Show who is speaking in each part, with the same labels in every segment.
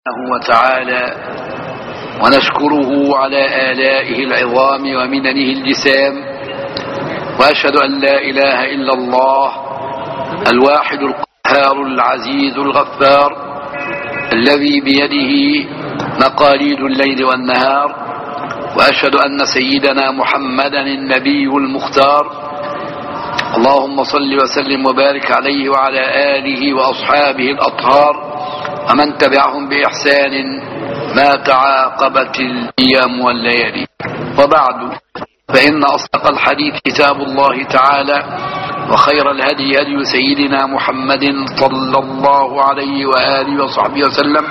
Speaker 1: سبحانه وتعالى ونشكره على آلائه العظام ومننه الجسام وأشهد أن لا إله إلا الله الواحد القهار العزيز الغفار الذي بيده مقاليد الليل والنهار وأشهد أن سيدنا محمدا النبي المختار اللهم صل وسلم وبارك عليه وعلى آله وأصحابه الأطهار ومن تبعهم بإحسان ما تعاقبت الأيام والليالي وبعد فإن أصدق الحديث كتاب الله تعالى وخير الهدي هدي سيدنا محمد صلى الله عليه وآله وصحبه وسلم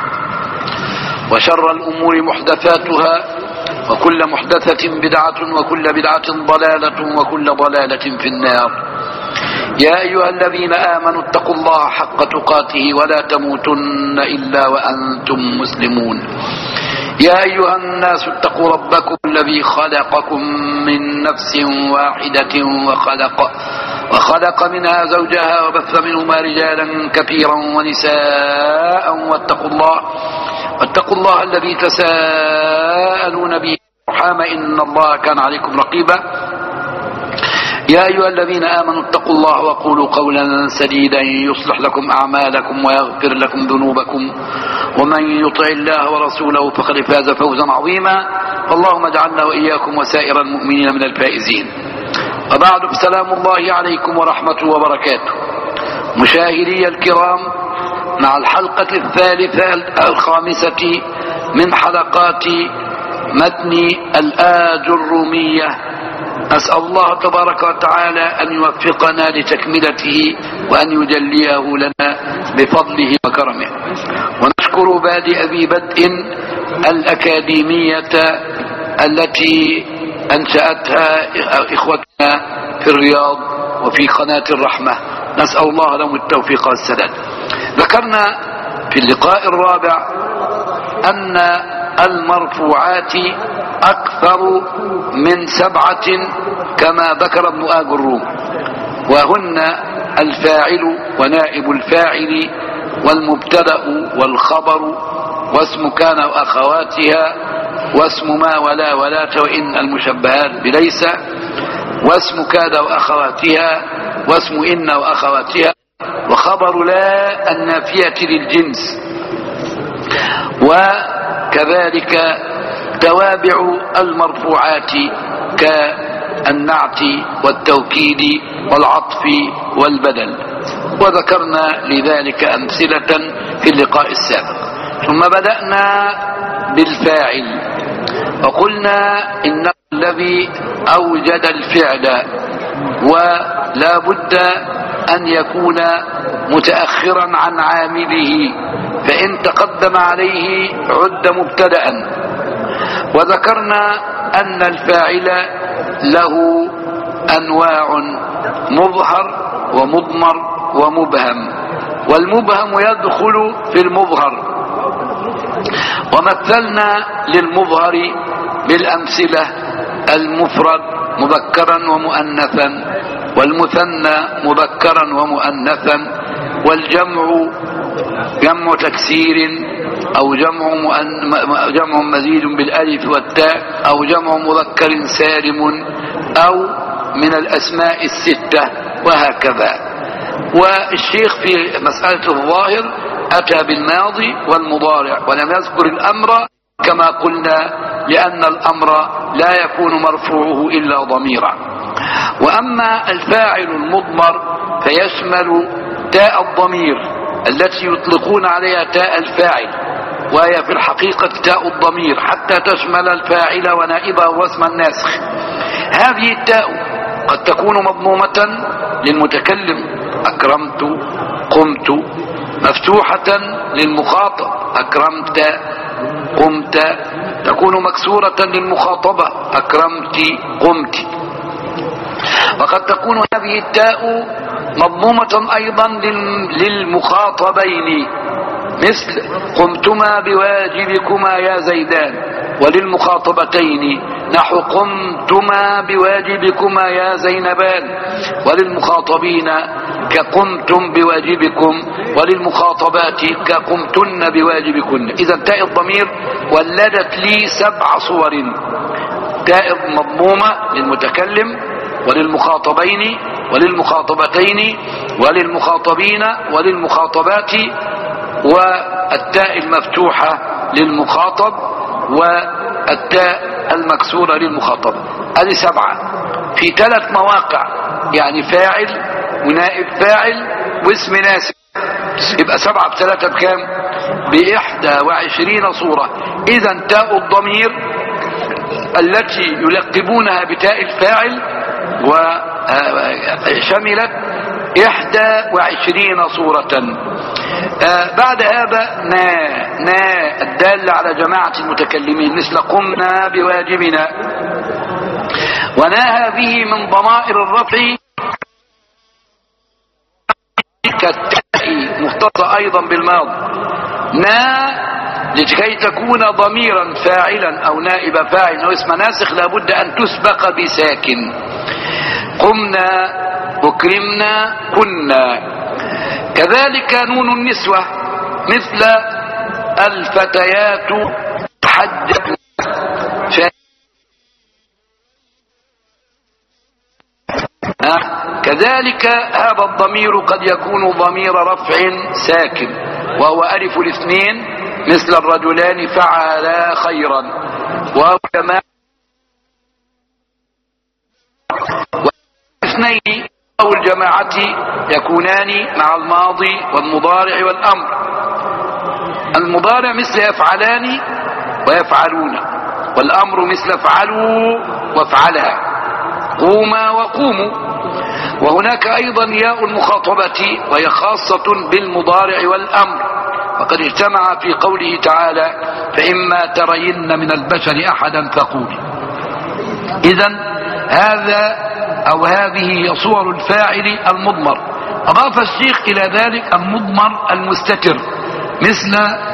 Speaker 1: وشر الأمور محدثاتها وكل محدثة بدعة وكل بدعة ضلالة وكل ضلالة في النار يا أيها الذين آمنوا اتقوا الله حق تقاته ولا تموتن إلا وأنتم مسلمون يا أيها الناس اتقوا ربكم الذي خلقكم من نفس واحدة وخلق وخلق منها زوجها وبث منهما رجالا كثيرا ونساء واتقوا الله واتقوا الله الذي تساءلون به الرحام إن الله كان عليكم رقيبا يا أيها الذين آمنوا اتقوا الله وقولوا قولا سديدا يصلح لكم أعمالكم ويغفر لكم ذنوبكم ومن يطع الله ورسوله فقد فاز فوزا عظيما اللهم اجعلنا وإياكم وسائر المؤمنين من الفائزين وبعد فسلام الله عليكم ورحمته وبركاته مشاهدي الكرام مع الحلقة الثالثة الخامسة من حلقات متن الآج الرومية أسأل الله تبارك وتعالى أن يوفقنا لتكملته وأن يجليه لنا بفضله وكرمه ونشكر بادئ ذي بدء الأكاديمية التي أنشأتها إخوتنا في الرياض وفي قناة الرحمة نسأل الله لهم التوفيق والسداد ذكرنا في اللقاء الرابع أن المرفوعات أكثر من سبعة كما ذكر ابن آج الروم وهن الفاعل ونائب الفاعل والمبتدأ والخبر واسم كان وأخواتها واسم ما ولا ولا وإن المشبهات بليس واسم كاد وأخواتها واسم إن وأخواتها وخبر لا النافية للجنس وكذلك توابع المرفوعات كالنعت والتوكيد والعطف والبدل وذكرنا لذلك أمثلة في اللقاء السابق ثم بدأنا بالفاعل وقلنا إن الذي أوجد الفعل ولا بد أن يكون متأخرا عن عامله فإن تقدم عليه عد مبتدأ وذكرنا أن الفاعل له أنواع مظهر ومضمر ومبهم والمبهم يدخل في المظهر ومثلنا للمظهر بالأمثلة المفرد مذكرا ومؤنثا والمثنى مذكرا ومؤنثا والجمع جمع تكسير أو جمع, مؤن... جمع مزيد بالألف والتاء أو جمع مذكر سالم أو من الأسماء الستة وهكذا والشيخ في مسألة الظاهر أتى بالماضي والمضارع ولم يذكر الأمر كما قلنا لأن الأمر لا يكون مرفوعه إلا ضميرا وأما الفاعل المضمر فيشمل تاء الضمير التي يطلقون عليها تاء الفاعل وهي في الحقيقة تاء الضمير حتى تشمل الفاعل ونائبه واسم الناسخ هذه التاء قد تكون مضمومة للمتكلم أكرمت قمت مفتوحة للمخاطب أكرمت قمت تكون مكسورة للمخاطبة أكرمت قمت وقد تكون هذه التاء مضمومة أيضا للمخاطبين مثل قمتما بواجبكما يا زيدان وللمخاطبتين نحو قمتما بواجبكما يا زينبان وللمخاطبين كقمتم بواجبكم وللمخاطبات كقمتن بواجبكن إذا تاء الضمير ولدت لي سبع صور تاء مضمومة للمتكلم وللمخاطبين وللمخاطبتين وللمخاطبين وللمخاطبات والتاء المفتوحة للمخاطب والتاء المكسورة للمخاطب هذه سبعة في ثلاث مواقع يعني فاعل ونائب فاعل واسم ناسب يبقى سبعة بثلاثة بكام بإحدى وعشرين صورة إذا تاء الضمير التي يلقبونها بتاء الفاعل وشملت إحدى وعشرين صورة آه بعد هذا نا نا الدالة على جماعة المتكلمين مثل قمنا بواجبنا ونا هذه من ضمائر الرفع كالتاء مختصة أيضا بالماضي نا لكي تكون ضميرا فاعلا أو نائب فاعل أو اسم ناسخ لابد أن تسبق بساكن قمنا أكرمنا كنا كذلك نون النسوة مثل الفتيات حجة كذلك هذا الضمير قد يكون ضمير رفع ساكن وهو ألف الاثنين مثل الرجلان فعلا خيرا وهو كما اثنين أو الجماعة يكونان مع الماضي والمضارع والأمر المضارع مثل يفعلان ويفعلون والأمر مثل افعلوا وافعلا قوما وقوموا وهناك أيضا ياء المخاطبة وهي خاصة بالمضارع والأمر وقد اجتمع في قوله تعالى فإما ترين من البشر أحدا فقولي إذا هذا أو هذه هي صور الفاعل المضمر أضاف الشيخ إلى ذلك المضمر المستتر مثل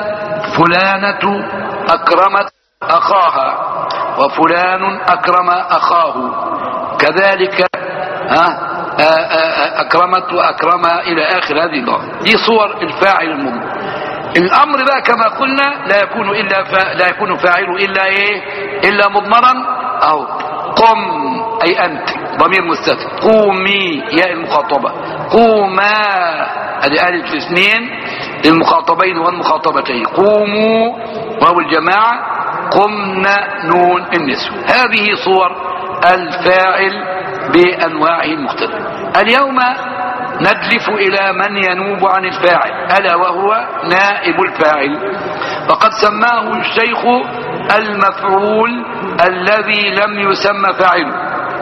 Speaker 1: فلانة أكرمت أخاها وفلان أكرم أخاه كذلك ها أكرمت وأكرم إلى آخر هذه اللغة دي صور الفاعل المضمر الأمر بقى كما قلنا لا يكون إلا فا لا يكون فاعله إلا إيه إلا مضمرا أو قم أي أنت ضمير مستتر قومي يا المخاطبة قوما هذه آلة الاثنين للمخاطبين والمخاطبتين قوموا وهو الجماعة قمنا نون النسوة هذه صور الفاعل بأنواعه المختلفة اليوم ندلف إلى من ينوب عن الفاعل ألا وهو نائب الفاعل وقد سماه الشيخ المفعول الذي لم يسمى فاعله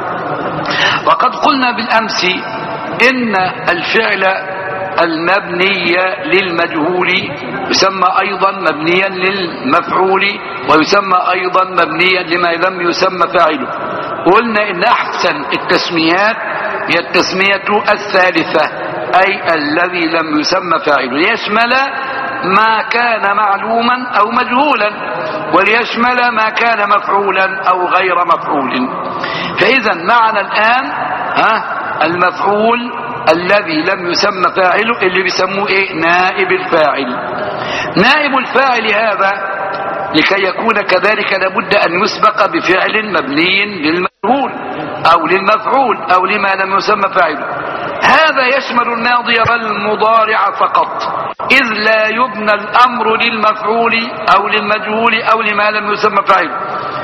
Speaker 1: وقد قلنا بالأمس إن الفعل المبني للمجهول يسمى أيضا مبنيا للمفعول ويسمى أيضا مبنيا لما لم يسمى فاعله قلنا إن أحسن التسميات هي التسمية الثالثة أي الذي لم يسمى فاعله ليشمل ما كان معلوما أو مجهولا وليشمل ما كان مفعولا أو غير مفعول فإذا معنا الآن ها المفعول الذي لم يسمى فاعله اللي بيسموه ايه نائب الفاعل نائب الفاعل هذا لكي يكون كذلك لابد ان يسبق بفعل مبني للمجهول او للمفعول او لما لم يسمى فاعله هذا يشمل الماضي والمضارع فقط اذ لا يبنى الامر للمفعول او للمجهول او لما لم يسمى فاعله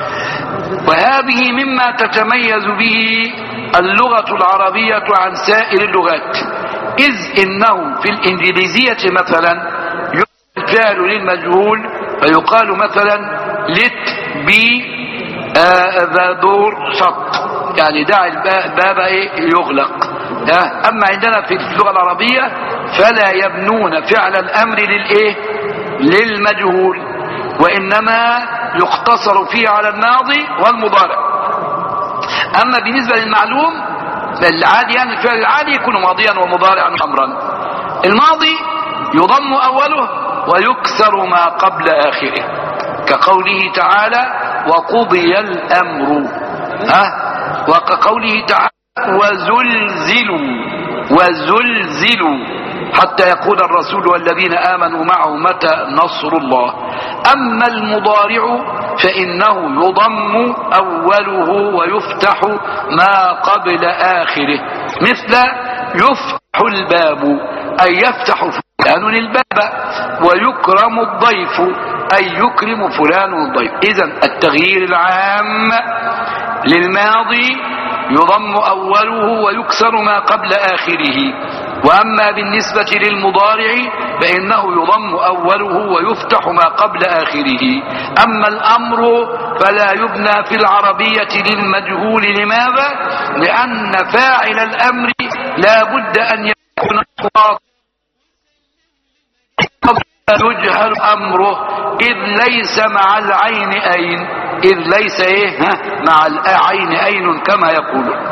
Speaker 1: وهذه مما تتميز به اللغة العربية عن سائر اللغات إذ إنه في الإنجليزية مثلا الفعل للمجهول فيقال مثلا let be ذا دور شط يعني دع الباب يغلق أما عندنا في اللغة العربية فلا يبنون فعل الأمر للإيه للمجهول وإنما يقتصر فيه على الماضي والمضارع أما بالنسبة للمعلوم العادي يعني الفعل العادي يكون ماضيا ومضارعا أمرا الماضي يضم أوله ويكسر ما قبل آخره كقوله تعالى وقضي الأمر ها وكقوله تعالى وزلزلوا وزلزلوا حتى يقول الرسول والذين آمنوا معه متى نصر الله أما المضارع فإنه يضم أوله ويفتح ما قبل آخره مثل يفتح الباب أي يفتح فلان الباب ويكرم الضيف أي يكرم فلان الضيف إذا التغيير العام للماضي يضم أوله ويكسر ما قبل آخره وأما بالنسبة للمضارع فإنه يضم أوله ويفتح ما قبل آخره أما الأمر فلا يبنى في العربية للمجهول لماذا؟ لأن فاعل الأمر لا بد أن يكون يجهل أمره إذ ليس مع العين أين إذ ليس إيه مع العين أين كما يقولون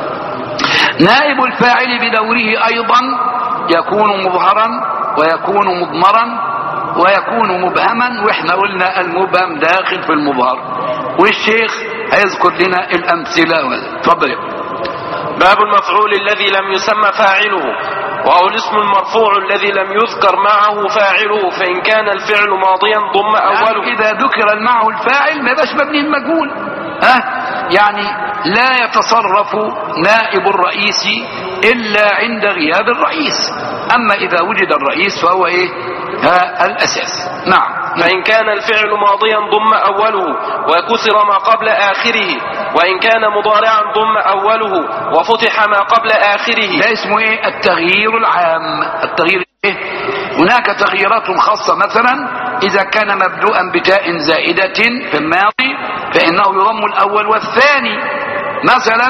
Speaker 1: نائب الفاعل بدوره ايضا يكون مظهرا ويكون مضمرا ويكون مبهما واحنا قلنا المبهم داخل في المظهر والشيخ هيذكر لنا الامثله تفضل
Speaker 2: باب المفعول الذي لم يسمى فاعله وهو الاسم المرفوع الذي لم يذكر معه فاعله فإن كان الفعل ماضيا ضم أوله
Speaker 1: يعني إذا ذكر معه الفاعل ما يبقاش مبني المجهول ها يعني لا يتصرف نائب الرئيس إلا عند غياب الرئيس أما إذا وجد الرئيس فهو إيه ها الأساس نعم
Speaker 2: فإن كان الفعل ماضيا ضم أوله وكسر ما قبل آخره وإن كان مضارعا ضم أوله وفتح ما قبل آخره
Speaker 1: ده اسمه إيه التغيير العام التغيير إيه هناك تغييرات خاصة مثلا إذا كان مبدوءا بتاء زائدة في الماضي فإنه يضم الأول والثاني مثلا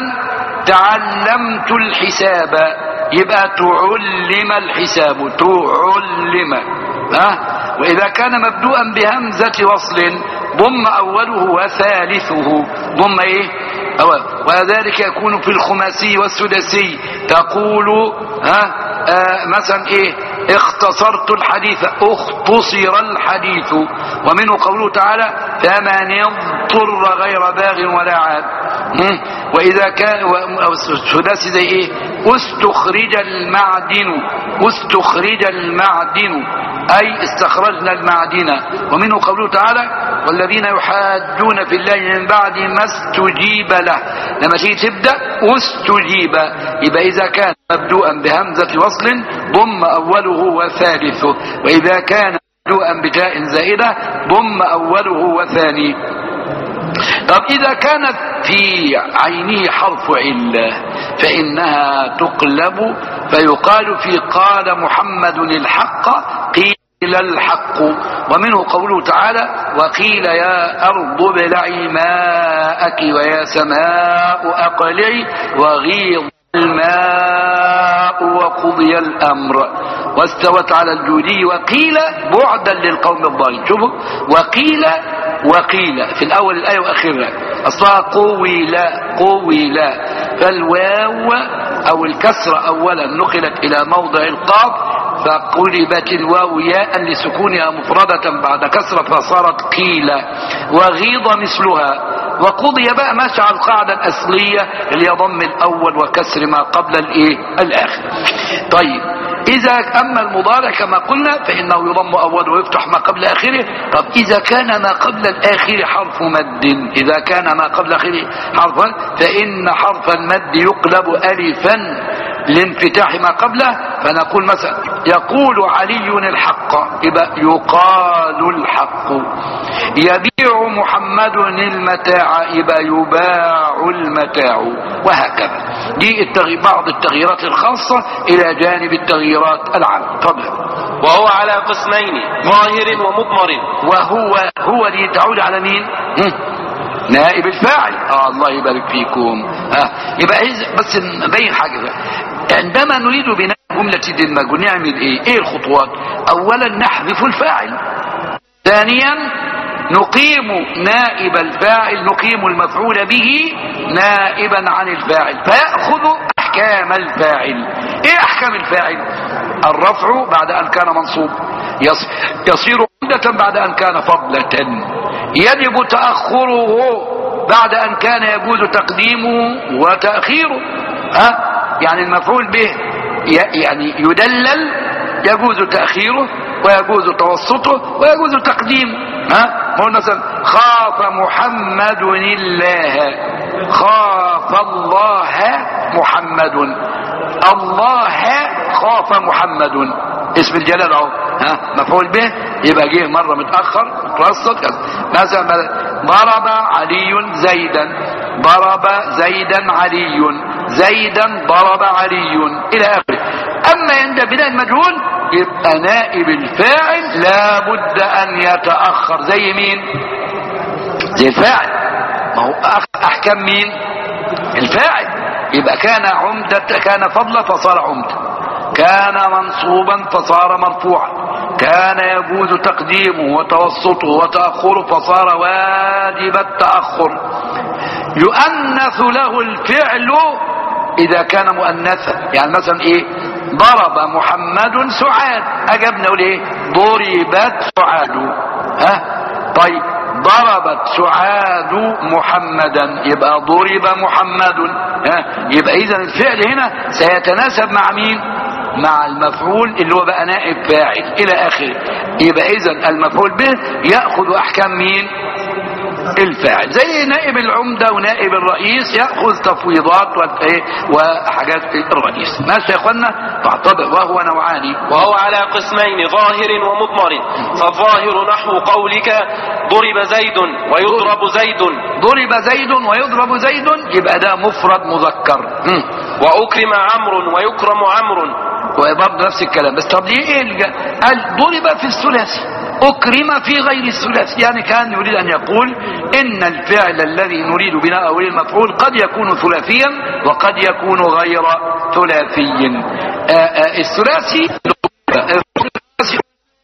Speaker 1: تعلمت الحساب يبقى تعلم الحساب تعلم ها وإذا كان مبدوءا بهمزة وصل ضم أوله وثالثه ضم إيه أول وذلك يكون في الخماسي والسدسي تقول ها آه مثلا إيه اختصرت الحديث اختصر الحديث ومنه قوله تعالى فمن اضطر غير باغ ولا عاد واذا كان السداسي زي ايه استخرج المعدن استخرج المعدن اي استخرجنا المعدن ومنه قوله تعالى والذين يحاجون في الله من بعد ما استجيب له لما تيجي تبدا استجيب يبقى اذا كان مبدوءا بهمزه وصل ضم اوله وثالثه واذا كان مبدوءا بتاء زائده ضم اوله وثاني طب إذا كانت في عينه حرف علة فإنها تقلب فيقال في قال محمد الحق قيل الحق ومنه قوله تعالى وقيل يا أرض ابلعي ماءك ويا سماء أقلعي وغيض الماء وقضي الأمر واستوت على الجودي وقيل بعدا للقوم الضالين شوفوا وقيل وقيل في الأول الآية وآخرها أصلها قويل قويل فالواو أو الكسرة أولا نقلت إلى موضع القاف فقلبت الواو ياء لسكونها مفردة بعد كسرة فصارت قيل وغيض مثلها وقضي بقى ماشي على القاعدة الأصلية اللي يضم الأول وكسر ما قبل الإيه الآخر طيب إذا أما المضارع كما قلنا فإنه يضم أول ويفتح ما قبل آخره طب إذا كان ما قبل الآخر حرف مد إذا كان ما قبل آخره حرفا فإن حرف المد يقلب ألفا لانفتاح ما قبله فنقول مثلا يقول علي الحق يبقى يقال الحق يبيع محمد المتاع يبقى يباع المتاع وهكذا دي التغي... بعض التغييرات الخاصة إلى جانب التغييرات العامة تفضل
Speaker 2: وهو على قسمين ظاهر ومضمر
Speaker 1: وهو هو دي تعود على مين هم؟ نائب الفاعل اه الله يبارك فيكم آه. يبقى بس نبين حاجة بقى. عندما نريد بناء جملة المجهول نعمل ايه ايه الخطوات اولا نحذف الفاعل ثانيا نقيم نائب الفاعل نقيم المفعول به نائبا عن الفاعل فيأخذ احكام الفاعل ايه احكام الفاعل الرفع بعد ان كان منصوب يصير عمدة بعد ان كان فضلة يجب تأخره بعد أن كان يجوز تقديمه وتأخيره ها يعني المفعول به ي- يعني يدلل يجوز تأخيره ويجوز توسطه ويجوز تقديمه ها نقول مثلا خاف محمد الله خاف الله محمد الله خاف محمد اسم الجلال اهو ها مفعول به يبقى جه مره متاخر متوسط كذا مثلا ضرب علي زيدا ضرب زيدا علي زيدا ضرب علي الى اخره اما عند بناء المجهول يبقى نائب الفاعل لابد ان يتاخر زي مين زي الفاعل ما هو أخ- احكام مين الفاعل يبقى كان عمدة كان فضلا فصار عمدة كان منصوبا فصار مرفوعا كان يجوز تقديمه وتوسطه وتأخره فصار واجب التأخر يؤنث له الفعل إذا كان مؤنثا يعني مثلا إيه ضرب محمد سعاد أجبنا نقول إيه ضربت سعاد ها طيب ضربت سعاد محمدا يبقى ضرب محمد ها يبقى اذا الفعل هنا سيتناسب مع مين مع المفعول اللي هو بقى نائب فاعل الى اخره يبقى اذا المفعول به ياخذ احكام مين الفاعل زي نائب العمدة ونائب الرئيس يأخذ تفويضات وإيه وحاجات الرئيس ماشي يا اخوانا فاعتبر وهو نوعان
Speaker 2: وهو على قسمين ظاهر ومضمر فالظاهر نحو قولك ضرب زيد ويضرب زيد
Speaker 1: ضرب زيد ويضرب زيد يبقى ده مفرد مذكر مم.
Speaker 2: وأكرم عمرو ويكرم عمرو
Speaker 1: وبرضه نفس الكلام بس طب ليه ايه الج- قال ضرب في الثلاثي اكرم في غير الثلاثي يعني كان يريد ان يقول ان الفعل الذي نريد بناءه للمفعول قد يكون ثلاثيا وقد يكون غير ثلاثي آه، آه، الثلاثي الثلاثي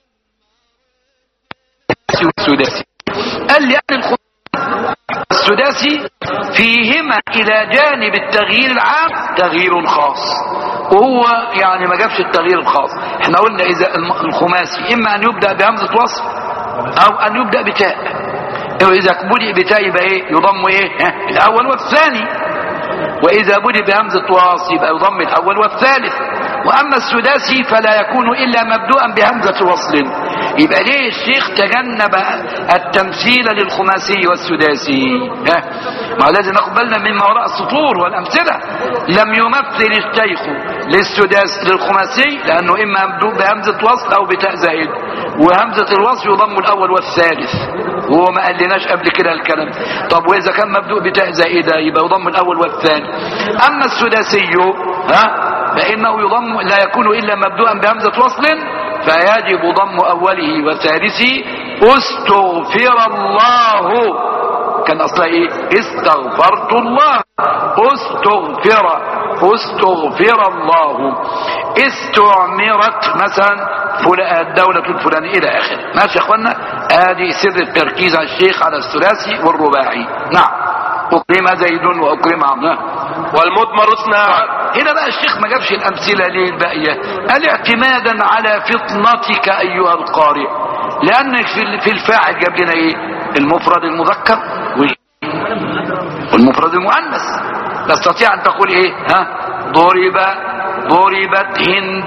Speaker 1: والسداسي قال لأن الخ- السداسي فيهما إلى جانب التغيير العام تغيير خاص وهو يعني ما جابش التغيير الخاص احنا قلنا إذا الم- الخماسي إما أن يبدأ بهمزة وصف أو أن يبدأ بتاء وإذا بدأ بتاء يبقى إيه يضم إيه ها؟ الأول والثاني وإذا بدأ بهمزة واصل يبقى يضم الأول والثالث وأما السداسي فلا يكون إلا مبدوءا بهمزة وصل يبقى ليه الشيخ تجنب التمثيل للخماسي والسداسي ها ما هو لازم ناخد بالنا مما وراء السطور والأمثلة لم يمثل الشيخ للسداس للخماسي لأنه إما مبدوء بهمزة وصل أو بتاء زائد وهمزة الوصل يضم الأول والثالث وهو ما قالناش قبل كده الكلام طب واذا كان مبدوء بتاء زائده يبقى يضم الاول والثاني اما السداسي ها فانه يضم لا يكون الا مبدوءا بهمزه وصل فيجب ضم اوله وثالثه استغفر الله كان اصلها ايه استغفرت الله استغفر استغفر الله استعمرت مثلا فل- الدولة الفلانية إلى آخره ماشي يا إخوانا ادي سر التركيز على الشيخ على الثلاثي والرباعي نعم أكرم زيد وأكرم عمرو
Speaker 2: والمضمر اثنا عشر
Speaker 1: هنا بقى الشيخ ما جابش الأمثلة ليه الباقية قال اعتمادا على فطنتك أيها القارئ لأنك في في الفاعل جاب لنا إيه المفرد المذكر و- والمفرد المؤنث تستطيع أن تقول إيه ها ضرب ضربت هند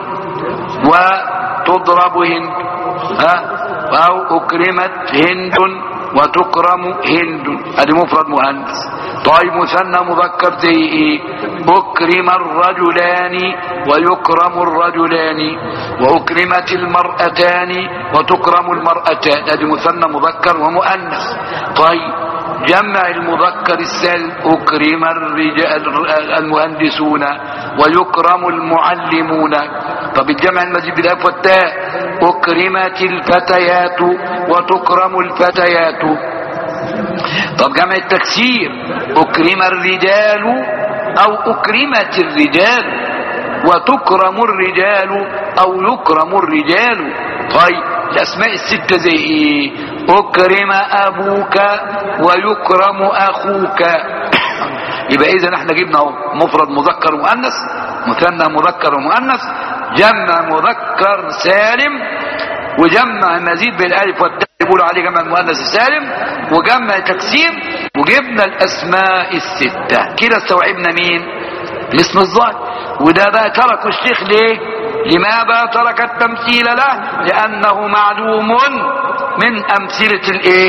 Speaker 1: وتضرب هند ها أو أكرمت هند وتكرم هند هذه مفرد مؤنث طيب مثنى مذكر زي ايه أكرم الرجلان ويكرم الرجلان وأكرمت المرأتان وتكرم المرأتان هذه مثنى مذكر ومؤنث طيب جمع المذكر السالم أكرم الرجال المهندسون ويكرم المعلمون طب الجمع المزيد بالألف والتاء أكرمت الفتيات وتكرم الفتيات طب جمع التكسير أكرم الرجال أو أكرمت الرجال وتكرم الرجال أو يكرم الرجال طيب الأسماء الستة زي إيه أكرم أبوك ويكرم أخوك يبقى إذا احنا جبنا اهو مفرد مذكر ومؤنث مثنى مذكر ومؤنث جمع مذكر سالم وجمع مزيد بالالف والتاء بيقولوا عليه جمع المؤنث السالم وجمع تقسيم وجبنا الاسماء الستة كده استوعبنا مين الاسم الظاهر وده بقى تركه الشيخ ليه لماذا ترك التمثيل له لانه معلوم من امثلة الايه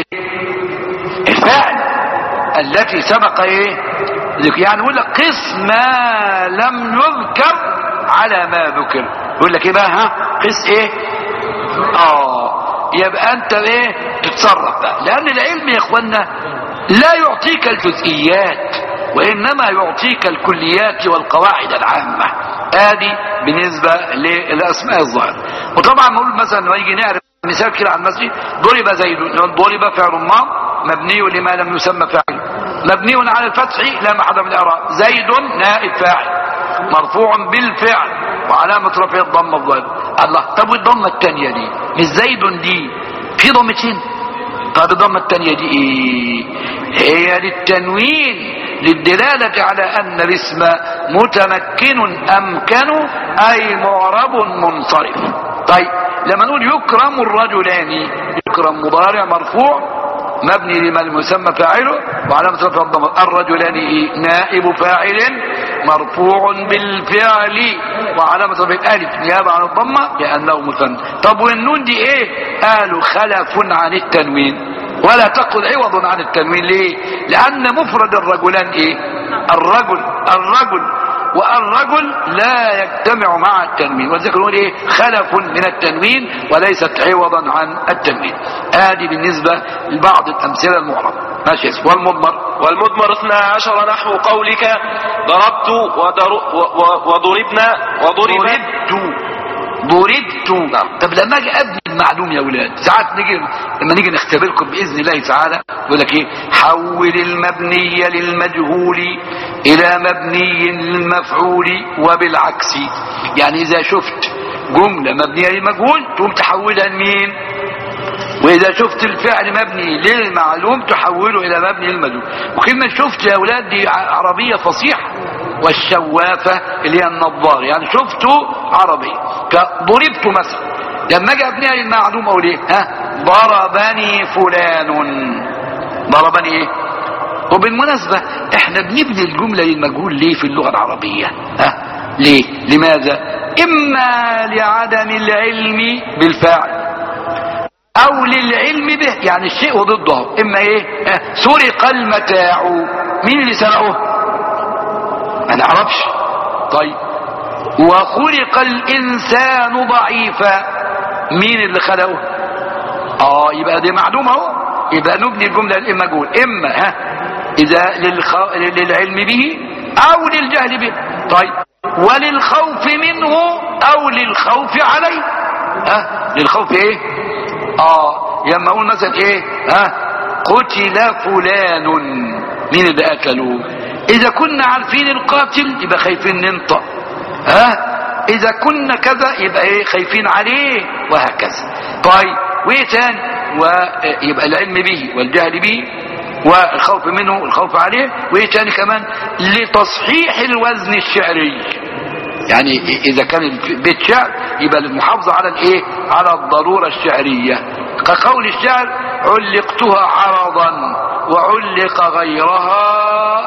Speaker 1: الفعل التي سبق ايه يعني يقول لك قس ما لم يذكر على ما ذكر يقول لك ايه بقى ها قس ايه اه يبقى انت ايه تتصرف بقى لان العلم يا اخوانا لا يعطيك الجزئيات وانما يعطيك الكليات والقواعد العامة ادي بالنسبة للاسماء الظاهرة وطبعا نقول مثلا لما يجي نعرف مثال كده عن المسجد ضرب زيد ضرب فعل ما مبني لما لم يسمى فاعل مبني على الفتح لا محل من الاعراب زيد نائب فاعل مرفوع بالفعل وعلامة رفع الضمة الظاهرة الله طب والضمة الثانية دي مش زيد دي في ضمتين طب الضمة الثانية دي ايه هي للتنوين للدلالة على أن الاسم متمكن أمكن أي معرب منصرف طيب لما نقول يكرم الرجلان يكرم مضارع مرفوع مبني لما المسمى فاعله وعلامة رفع الضمة الرجلان إيه؟ نائب فاعل مرفوع بالفعل وعلامة رفع الالف نيابة عن الضمة لأنه مثنى طب والنون دي ايه قالوا خلف عن التنوين ولا تقل عوض عن التنوين ليه لأن مفرد الرجلان ايه الرجل الرجل والرجل لا يجتمع مع التنوين ولذلك نقول ايه خلف من التنوين وليست عوضا عن التنوين ادي بالنسبة لبعض الامثلة المعربة ماشي والمضمر
Speaker 2: والمضمر اثنا عشر نحو قولك ضربت ودر و- وضربنا وضرب
Speaker 1: ضربت ضربت
Speaker 2: نعم.
Speaker 1: طب لما اجي ابني المعلوم يا اولاد ساعات نيجي لما نيجي نختبركم باذن الله تعالى يقول لك ايه حول المبني للمجهول الى مبني للمفعول وبالعكس يعني اذا شفت جمله مبنيه للمجهول تقوم تحولها لمين واذا شفت الفعل مبني للمعلوم تحوله الى مبني للمجهول وكلمه شفت يا اولاد دي ع- عربيه فصيحه والشوافه اللي هي النظار يعني شفته عربي كضربت مثلا لما اجي ابنيها للمعلوم اقول ايه ها ضربني فلان ضربني ايه وبالمناسبة احنا بنبني الجملة للمجهول ليه في اللغة العربية ها ليه لماذا اما لعدم العلم بالفاعل او للعلم به يعني الشيء وضده اما ايه اه سرق المتاع مين اللي سرقه ما نعرفش طيب وخلق الانسان ضعيفا مين اللي خلقه اه يبقى دي معلومه اهو يبقى نبني الجمله للمجهول اما ها اذا للخ... للعلم به او للجهل به طيب وللخوف منه او للخوف عليه ها للخوف ايه اه لما اقول مثلا ايه ها قتل فلان مين اللي قتله اذا كنا عارفين القاتل يبقى خايفين ننطق ها اذا كنا كذا يبقى ايه خايفين عليه وهكذا طيب وايه تاني ويبقى العلم به والجهل به والخوف منه والخوف عليه وايه تاني كمان لتصحيح الوزن الشعري يعني اذا كان البيت شعر يبقى المحافظة على الايه على الضرورة الشعرية كقول الشعر علقتها عرضا وعلق غيرها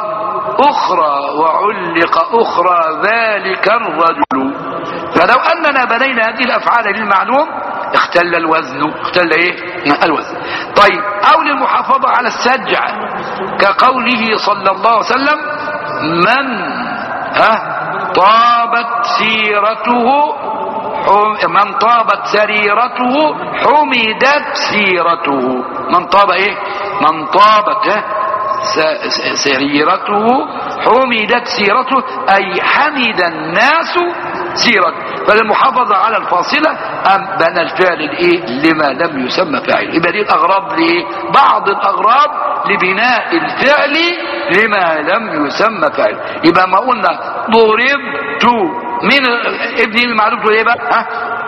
Speaker 1: اخرى وعلق اخرى ذلك الرجل فلو اننا بنينا هذه الافعال للمعلوم اختل الوزن اختل ايه الوزن طيب او للمحافظة على السجع كقوله صلى الله عليه وسلم من ها طابت سيرته حم- من طابت سريرته حمدت سيرته من طاب ايه من طابت ها س- س- سريرته حمدت سيرته اي حمد الناس سيرته فللمحافظة على الفاصلة أم بنى الفعل الايه لما لم يسمى فاعل يبقى دي الاغراض لايه بعض الاغراض لبناء الفعل لما لم يسمى فاعل يبقى ما قلنا ضربت من ابني المعروف ايه بقى ها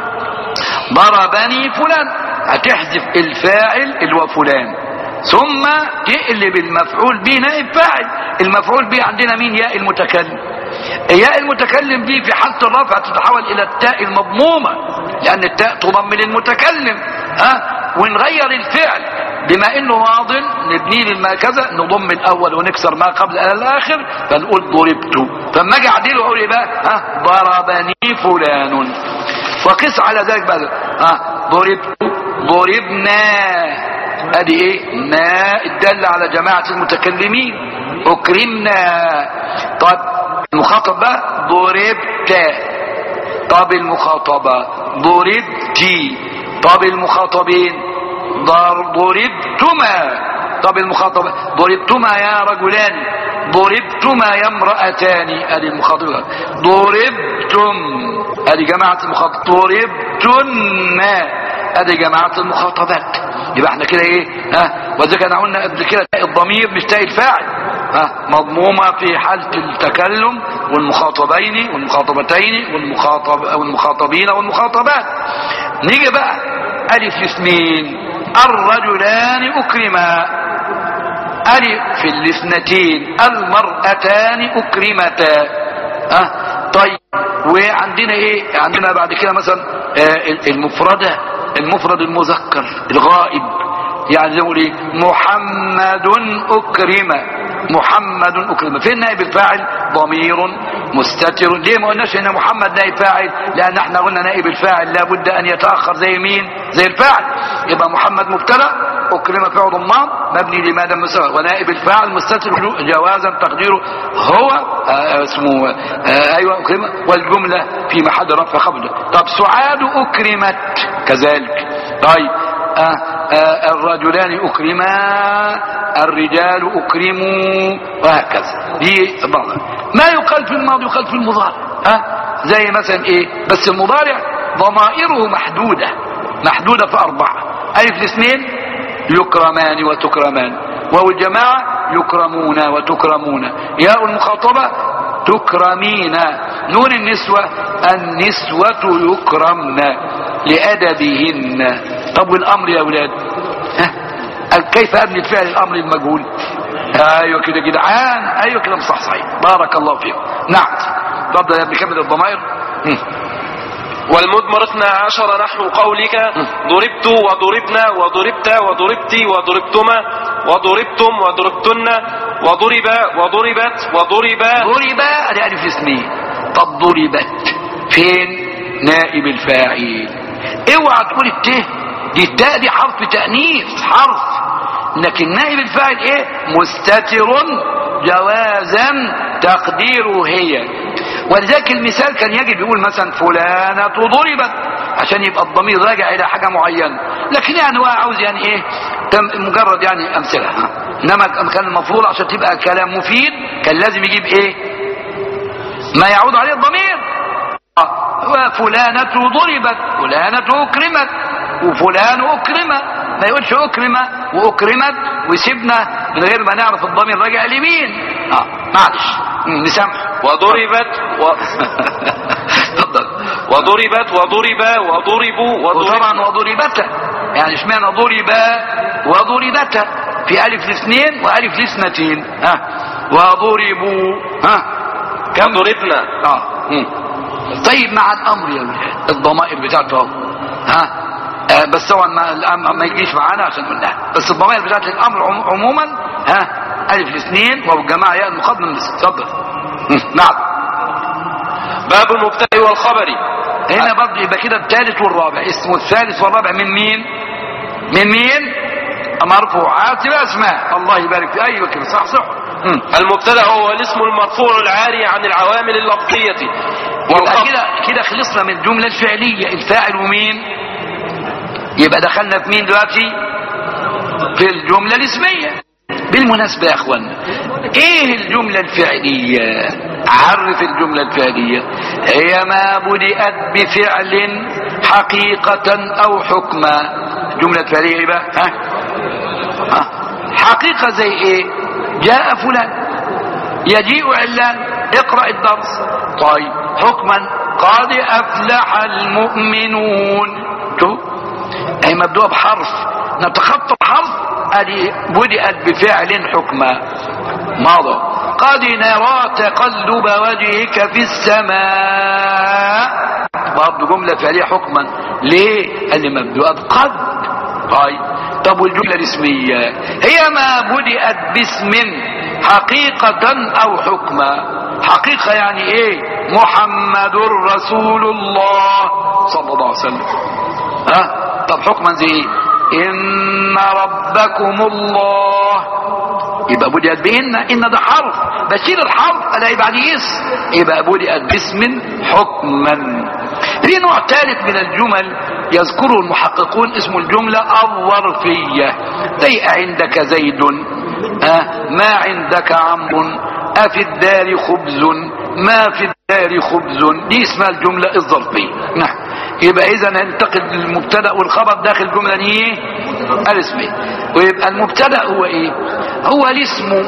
Speaker 1: ضربني فلان هتحذف الفاعل اللي هو فلان ثم تقلب المفعول به نائب فاعل المفعول به عندنا مين ياء المتكلم ياء المتكلم دي في حالة الرفع تتحول الى التاء المضمومة لان التاء تضم للمتكلم ها ونغير الفعل بما انه ماض نبنيه للما كذا نضم الاول ونكسر ما قبل الى الاخر فنقول ضربت فلما اجي اعدله اقول ايه بقى ها ضربني فلان وقس على ذلك بقى ها ضربت ضربنا ادي ايه ما الدل على جماعة المتكلمين اكرمنا طب المخاطب بقى ضربت طب المخاطبة ضربتي طب المخاطبين ضر- ضربتما طب المخاطبة ضربتما يا رجلان ضربتما يا امرأتان ادي المخاطبة ضربتم ادي جماعة المخاطب ضربتن ادي جماعة المخاطبات يبقى احنا كده ايه ها وذلك انا قلنا قبل كده تاء الضمير مش تاء الفاعل ها مضمومة في حالة التكلم والمخاطبين والمخاطبتين والمخاطب والمخاطبين والمخاطبات نيجي بقى الف الاثنين الرجلان اكرما الف في الاثنتين المرأتان اكرمتا ها طيب وعندنا ايه عندنا بعد كده مثلا آه، المفردة المفرد المذكر الغائب يعني زي ما نقول ايه محمد اكرم محمد اكرم فين نائب الفاعل ضمير مستتر ليه ما قلناش ان محمد نائب فاعل لان احنا قلنا نائب الفاعل لابد ان يتاخر زي مين زي الفاعل يبقى محمد مبتدا اكرم فعل ضمان مبني لماذا مساوى ونائب الفاعل مستتر جوازا تقديره هو آه اسمه آه ايوه اكرم والجمله في محل رفع خفض طب سعاد اكرمت كذلك طيب آه آه الرجلان اكرما الرجال اكرموا وهكذا دي بعض ما يقال في الماضي يقال في المضارع ها زي مثلا ايه بس المضارع ضمائره محدوده محدوده في اربعه الف الاثنين يكرمان وتكرمان وهو الجماعه يكرمون وتكرمون ياء المخاطبه تكرمين نون النسوه النسوه يكرمن لادبهن طب والامر يا اولاد ها كيف ابني الفعل الامر المجهول ايوه كده جدعان ايوه كده مصحصحين بارك الله فيكم نعم تفضل يا ابني كمل الضمائر مم.
Speaker 2: والمدمر اثنا عشر نحو قولك ضربت وضربنا وضربت وضربت وضربتما وضربتم وضربتن وضرب وضربت وضرب
Speaker 1: ضرب ادي الف اثنين طب ضربت فين نائب الفاعل اوعى تقول الت دي التاء دي حرف تانيث حرف لكن نائب الفاعل ايه مستتر جوازا تقديره هي ولذلك المثال كان يجب يقول مثلا فلانة ضربت عشان يبقى الضمير راجع الى حاجة معينة لكن يعني هو عاوز يعني ايه تم مجرد يعني امثلة ها. انما كان المفروض عشان تبقى كلام مفيد كان لازم يجيب ايه ما يعود عليه الضمير وفلانة ضربت فلانة اكرمت وفلان اكرم ما يقولش اكرم واكرمت وسيبنا من غير ما نعرف الضمير راجع لمين اه معلش مم، نسامح
Speaker 2: وضربت و...
Speaker 1: اتفضل
Speaker 2: وضربت وضرب وضربوا
Speaker 1: وطبعا
Speaker 2: وضرب
Speaker 1: وضربت يعني اشمعنى ضرب وضربت في الف الاثنين والف الاثنتين ها وضربوا ها كم
Speaker 2: وضربنا
Speaker 1: اه مم. طيب مع الامر يا ولاد الضمائر بتاعته اهو ها آه بس طبعا ما, الأم- ما يجيش معانا عشان قلناها بس الضمائر بتاعت الامر عم- عموما ها الف الاثنين والجماعه ياء المقدم من اتفضل مم. نعم
Speaker 2: باب المبتدئ والخبر
Speaker 1: هنا برضه يبقى كده الثالث والرابع اسمه الثالث والرابع من مين من مين مرفوعات الاسماء الله يبارك في ايوه كده صح صح مم.
Speaker 2: المبتدأ هو الاسم المرفوع العاري عن العوامل اللفظية
Speaker 1: يبقى
Speaker 2: والخبر
Speaker 1: كده كده خلصنا من الجمله الفعليه الفاعل ومين يبقى دخلنا في مين دلوقتي في الجمله الاسميه بالمناسبه يا اخوانا ايه الجمله الفعليه عرف الجمله الفعليه هي ما بدأت بفعل حقيقه او حكما الجمله الفعليه ايه بقى ها ها حقيقه زي ايه جاء فلان يجيء علان اقرأ الدرس طيب حكما قد أفلح المؤمنون شوف أي مبدوء بحرف نتخطى الحرف ادي بدأت بفعل حكما ماذا قد نرى تقلب وجهك في السماء برضه جملة فعلية حكما ليه؟ قال لي مبدوءة بقد طيب طب والجملة الاسمية هي ما بدأت باسم حقيقة او حكما حقيقة يعني ايه محمد رسول الله صلى الله عليه وسلم ها طب حكما زي ايه ان ربكم الله يبقى بدأت بإن إن ده حرف بشيل الحرف ألاقي بعد اسم يبقى بدأت باسم حكما في نوع ثالث من الجمل يذكره المحققون اسمه الجملة الظرفية زي عندك زيد أه ما عندك عمرو أفي الدار خبز ما في الدار خبز دي اسمها الجملة الظرفية نعم يبقى اذا ننتقل المبتدا والخبر داخل الجمله دي ايه الاسميه ويبقى المبتدا هو ايه هو الاسم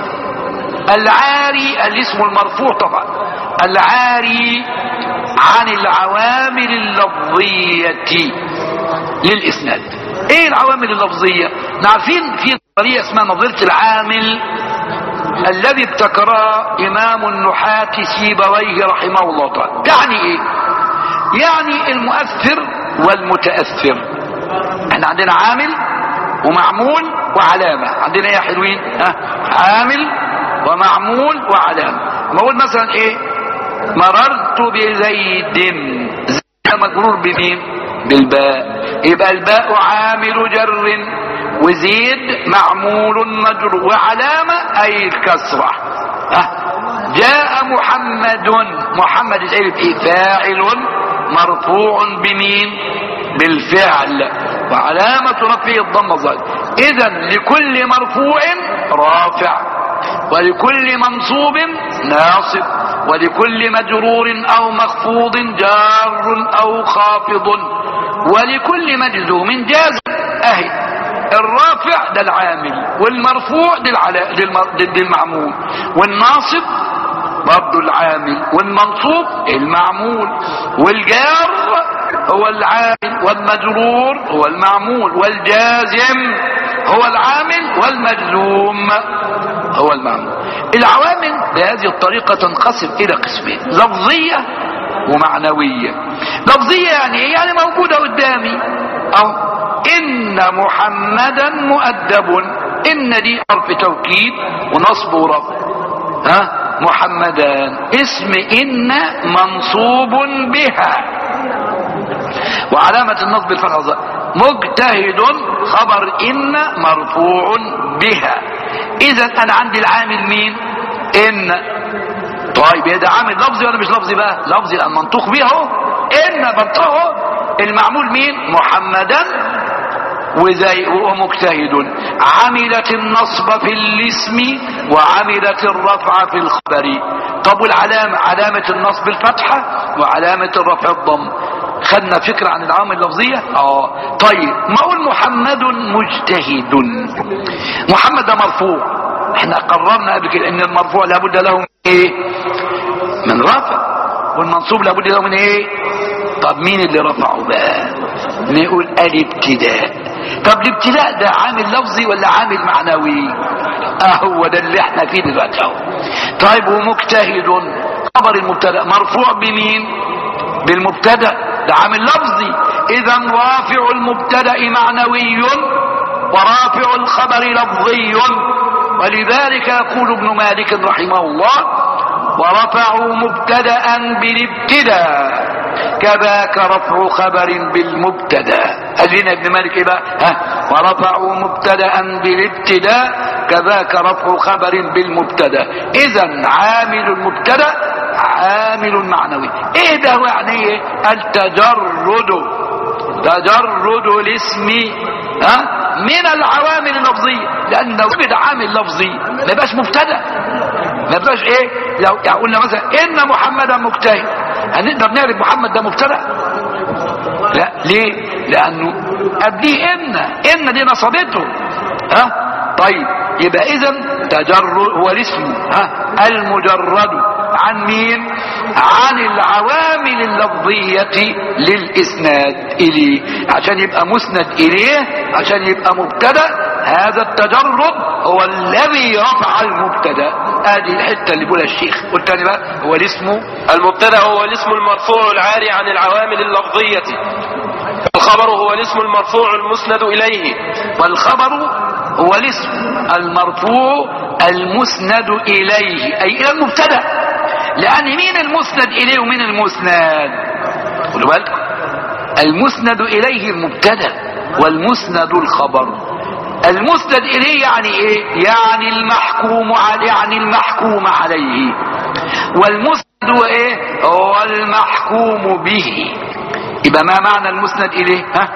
Speaker 1: العاري الاسم المرفوع طبعا العاري عن العوامل اللفظيه للاسناد ايه العوامل اللفظيه عارفين في طريقه اسمها نظريه العامل الذي ابتكرها امام النحاة سيبويه رحمه الله تعالى تعني ايه يعني المؤثر والمتأثر احنا عندنا عامل ومعمول وعلامة عندنا ايه يا حلوين ها عامل ومعمول وعلامة ما اقول مثلا ايه مررت بزيد زيد مجرور بمين بالباء يبقى الباء عامل جر وزيد معمول مجرور وعلامة اي الكسرة ها جاء محمد محمد الالف ايه فاعل مرفوع بمين بالفعل وعلامة رفعه الضمة ظاهر اذا لكل مرفوع رافع ولكل منصوب ناصب ولكل مجرور او مخفوض جار او خافض ولكل مجزوم جازم اهي الرافع ده العامل والمرفوع ده العلا- ده الم- ده المعمول والناصب برضه العامل والمنصوب المعمول والجار هو العامل والمجرور هو المعمول والجازم هو العامل والمجزوم هو المعمول العوامل بهذه الطريقة تنقسم إلى قسمين لفظية ومعنوية لفظية يعني ايه يعني موجودة قدامي أو إن محمدا مؤدب إن دي حرف توكيد ونصب ورفع ها محمدان اسم إن منصوب بها وعلامة النصب الفتحة الظاهرة. مجتهد خبر إن مرفوع بها إذا أنا عندي العامل مين إن طيب يا ده عامل لفظي ولا مش لفظي بقى لفظي لأن منطوق به اهو إن بنطقه المعمول مين محمدا وزي ومجتهد عملت النصب في الاسم وعملت الرفع في الخبر طب والعلامة علامة النصب الفتحة وعلامة الرفع الضم خدنا فكرة عن العوامل اللفظية اه طيب ما اقول محمد مجتهد محمد ده مرفوع احنا قررنا قبل كده ان المرفوع لابد له من ايه من رفع والمنصوب لابد له من ايه طب مين اللي رفعه بقى نقول الابتداء طب الابتداء ده عامل لفظي ولا عامل معنوي اهو ده اللي احنا فيه دلوقتي اهو طيب ومجتهد خبر المبتدا مرفوع بمين بالمبتدا ده عامل لفظي اذا رافع المبتدا معنوي ورافع الخبر لفظي ولذلك يقول ابن مالك رحمه الله ورفعوا مبتدا بالابتداء كذاك رفع خبر بالمبتدا قال لنا ابن مالك ايه بقى ها ورفعوا مبتدا بالابتداء كذاك رفع خبر بالمبتدا اذا عامل المبتدا عامل معنوي ايه ده هو يعني ايه التجرد تجرد الاسم ها من العوامل اللفظيه لان لو وجد عامل لفظي ما يبقاش مبتدا ما يبقاش ايه لو يعني قلنا مثلا ان محمدا مجتهد هنقدر نعرف محمد ده مبتدا لا ليه لانه قبليه ان ان دي نصبته ها طيب يبقى اذا تجرد هو الاسم ها المجرد عن مين عن العوامل اللفظية للإسناد إليه عشان يبقى مسند إليه عشان يبقى مبتدا هذا التجرد هو الذي رفع المبتدا ادي الحته اللي بيقولها الشيخ والتاني بقى هو الاسم
Speaker 2: المبتدا هو الاسم المرفوع العاري عن العوامل اللفظية الخبر هو الاسم المرفوع المسند إليه
Speaker 1: والخبر هو الاسم المرفوع المسند إليه أي إلى المبتدا لأن مين المسند إليه ومين المسند خدوا بالكم المسند إليه المبتدا والمسند الخبر المسند إليه يعني إيه يعني المحكوم عليه يعني المحكوم عليه والمسند هو إيه هو المحكوم به يبقى ما معنى المسند إليه ها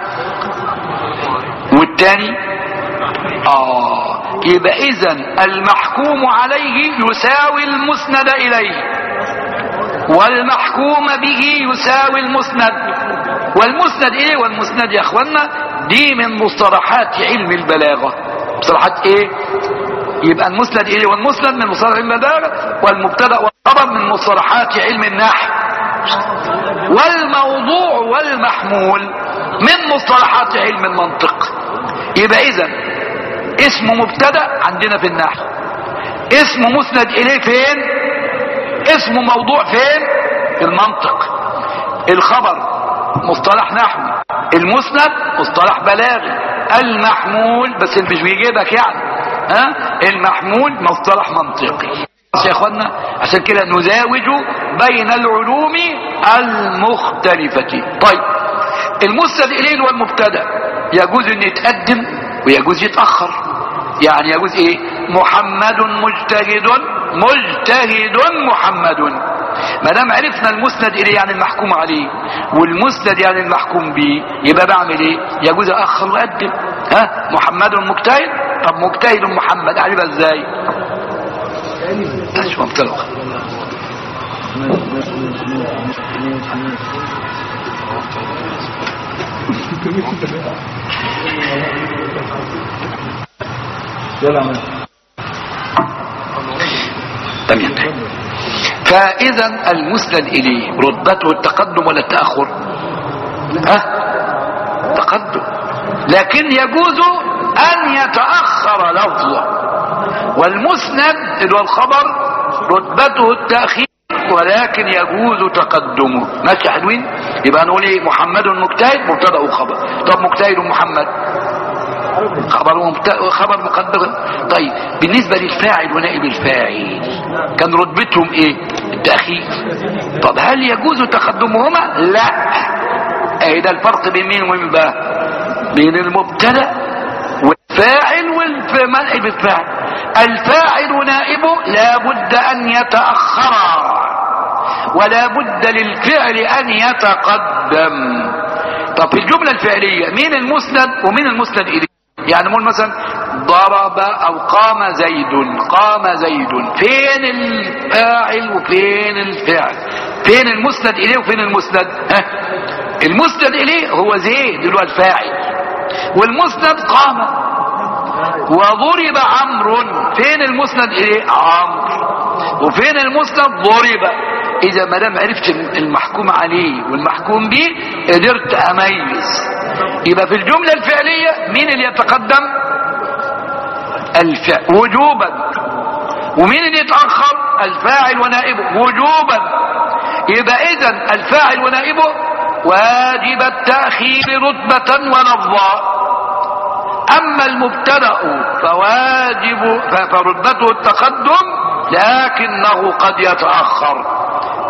Speaker 1: والتاني آه يبقى إذا المحكوم عليه يساوي المسند إليه والمحكوم به يساوي المسند والمسند إيه والمسند يا أخوانا دي من مصطلحات علم البلاغة مصطلحات إيه يبقى المسند إيه والمسند من مصطلحات علم البلاغة والمبتدأ والخبر من مصطلحات علم النحو والموضوع والمحمول من مصطلحات علم المنطق يبقى اذا اسم مبتدا عندنا في النحو اسم مسند اليه فين اسم موضوع فين في المنطق الخبر مصطلح نحوي المسند مصطلح بلاغي المحمول بس مش بيجيبك يعني ها المحمول مصطلح منطقي بس يا اخوانا عشان كده نزاوج بين العلوم المختلفة طيب المسند اليه والمبتدا يجوز ان يتقدم ويجوز يتأخر يعني يجوز ايه محمد مجتهد مجتهد محمد ما دام عرفنا المسند اليه يعني المحكوم عليه والمسند يعني المحكوم به يبقى بعمل ايه يجوز اخر واقدم ها محمد مجتهد طب مجتهد محمد اعرفها ازاي مش مبتلغ تمام فاذا المسند اليه رتبته التقدم ولا التاخر ها تقدم لكن يجوز ان يتاخر لفظه والمسند اللي هو الخبر رتبته التاخير ولكن يجوز تقدمه ماشي حلوين يبقى نقول ايه محمد مجتهد مبتدا وخبر طب مجتهد محمد خبر ومبت... خبر مقدم طيب بالنسبه للفاعل ونائب الفاعل كان رتبتهم ايه التاخير طب هل يجوز تقدمهما لا ايه ده الفرق بين مين ومين بقى بين المبتدا والفاعل والنائب الفاعل الفاعل نائبه لا بد ان يتاخر ولا بد للفعل ان يتقدم طب في الجمله الفعليه مين المسند ومين المسند اليه يعني نقول مثلا ضرب او قام زيد قام زيد فين الفاعل وفين الفعل فين المسند اليه وفين المسند ها المسند اليه هو زيد اللي هو الفاعل والمسند قام وضرب عمرو فين المسند اليه عمرو وفين المسند ضرب اذا ما دام عرفت المحكوم عليه والمحكوم به قدرت اميز يبقى في الجمله الفعليه مين اللي يتقدم الفعل وجوبا ومين اللي يتاخر الفاعل ونائبه وجوبا يبقى اذا الفاعل ونائبه واجب التاخير رتبه ولفظا اما المبتدا فواجب فرتبته التقدم لكنه قد يتاخر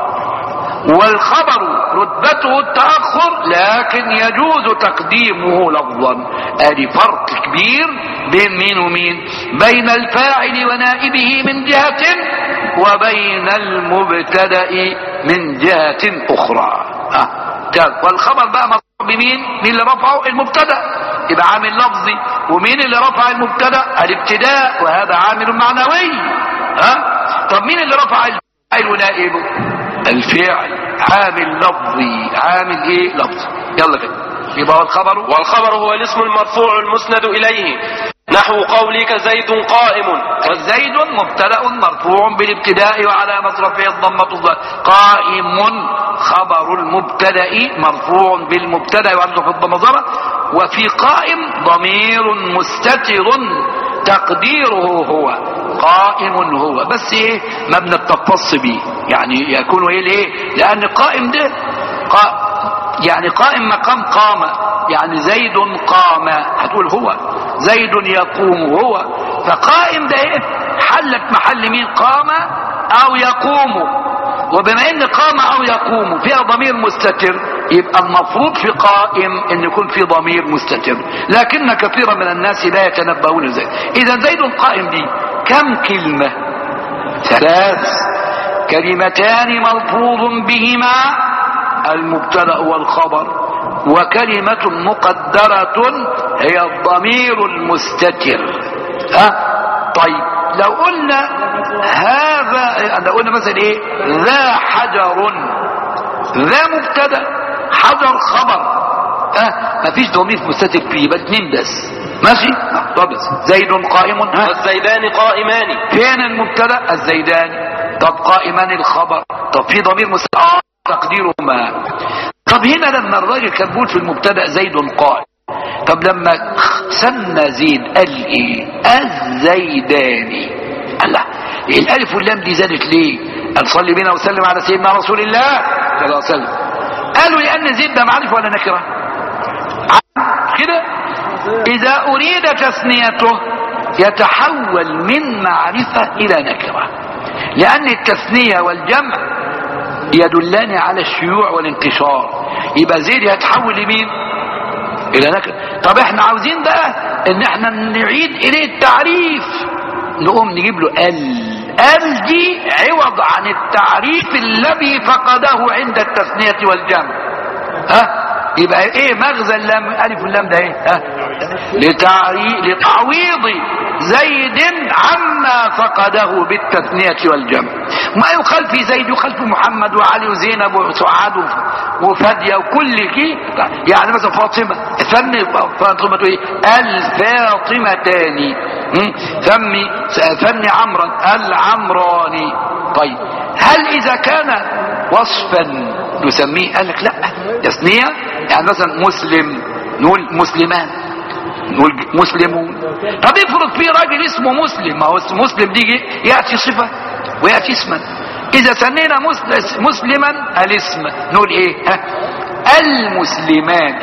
Speaker 1: والخبر رتبته التأخر لكن يجوز تقديمه لفظا ادي فرق كبير بين مين ومين بين الفاعل ونائبه من جهة وبين المبتدأ من جهة أخرى آه. والخبر بقى مرفوع بمين مين اللي رفعه المبتدأ يبقى عامل لفظي ومين اللي رفع المبتدأ الابتداء وهذا عامل معنوي ها أه؟ طب مين اللي رفع الفاعل ونائبه الفعل عامل لفظي عامل ايه لفظ يلا كده يبقى الخبر
Speaker 2: والخبر هو الاسم المرفوع المسند إليه نحو قولك زيد قائم
Speaker 1: والزيد مبتدا مرفوع بالابتداء وعلى مصرفه الضمه الظاهره قائم خبر المبتدا مرفوع بالمبتدا وعلى الضمه الظاهره وفي قائم ضمير مستتر تقديره هو قائم هو بس ايه مبنى التختص به يعني يكون ايه ليه لان قائم ده قا يعني قائم مقام قام يعني زيد قام هتقول هو زيد يقوم هو فقائم ده ايه حلت محل مين قام او يقوم وبما ان قام او يقوم فيها ضمير مستتر يبقى المفروض في قائم ان يكون في ضمير مستتر لكن كثيرا من الناس لا يتنبهون زي اذا زيد قائم دي كم كلمة ثلاث كلمتان ملفوظ بهما المبتدا والخبر وكلمة مقدرة هي الضمير المستتر ها طيب لو قلنا هذا لو قلنا مثلا ايه ذا حجر ذا مبتدا حجر خبر ها مفيش ضمير مستتر فيه يبقى اتنين بس ماشي طب بس زيد قائم ها
Speaker 2: والزيدان قائمان
Speaker 1: فين المبتدا الزيداني طب قائمان الخبر طب في ضمير مستتر آه تقديرهما طب هنا لما الراجل كان بيقول في المبتدا زيد قائم طب لما سمى زيد قال ايه الزيداني الله الالف واللام دي زادت ليه قال صلي بنا وسلم على سيدنا رسول الله صلى الله عليه وسلم قالوا لان زيد ده معرفه ولا نكره كده اذا اريد تثنيته يتحول من معرفه الى نكره لان التثنيه والجمع يدلان على الشيوع والانتشار يبقى زيد يتحول لمين الى نكره طب احنا عاوزين بقى ان احنا نعيد اليه التعريف نقوم نجيب له ال ال دي عوض عن التعريف الذي فقده عند التثنية والجمع ها يبقى ايه مغزى اللام الف واللام ده ايه ها لتعري... لتعويض زيد عما فقده بالتثنية والجمع ما يقال في زيد يقال في محمد وعلي وزينب وسعاد وفادية وكل كي يعني مثلا فاطمة ثني فاطمة ايه الفاطمتان ثمي ثني عمرا العمراني طيب هل اذا كان وصفا نسميه قال لك لا تثنية يعني مثلا مسلم نقول مسلمان نقول مسلمون طب افرض في راجل اسمه مسلم ما هو مسلم دي ياتي صفه وياتي اسما اذا سمينا مسلما الاسم نقول ايه ها المسلمان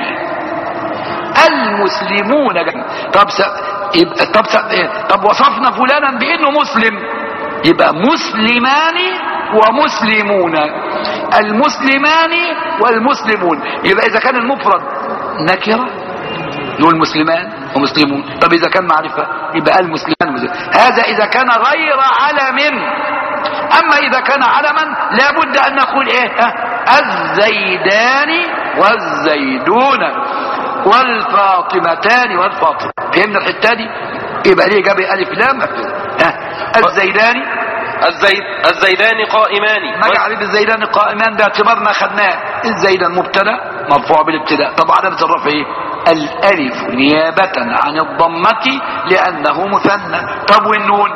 Speaker 1: المسلمون طب س... يبقى طب س... طب وصفنا فلانا بانه مسلم يبقى مسلمان ومسلمون المسلمان والمسلمون يبقى اذا كان المفرد نكره نقول مسلمان ومسلمون طب اذا كان معرفة يبقى المسلمان مسلم. هذا اذا كان غير علم اما اذا كان علما لابد ان نقول ايه ها الزيدان والزيدون والفاطمتان والفاطمة فهمنا الحتة دي يبقى ليه جاب الف لام ها الزيدان
Speaker 2: الزيد الزيدان قائمان
Speaker 1: نجعل الزيدان قائمان باعتبار ما خدناه الزيدان مبتدا مرفوع بالابتداء طبعا علامه الرفع ايه الالف نيابة عن الضمة لانه مثنى طب والنون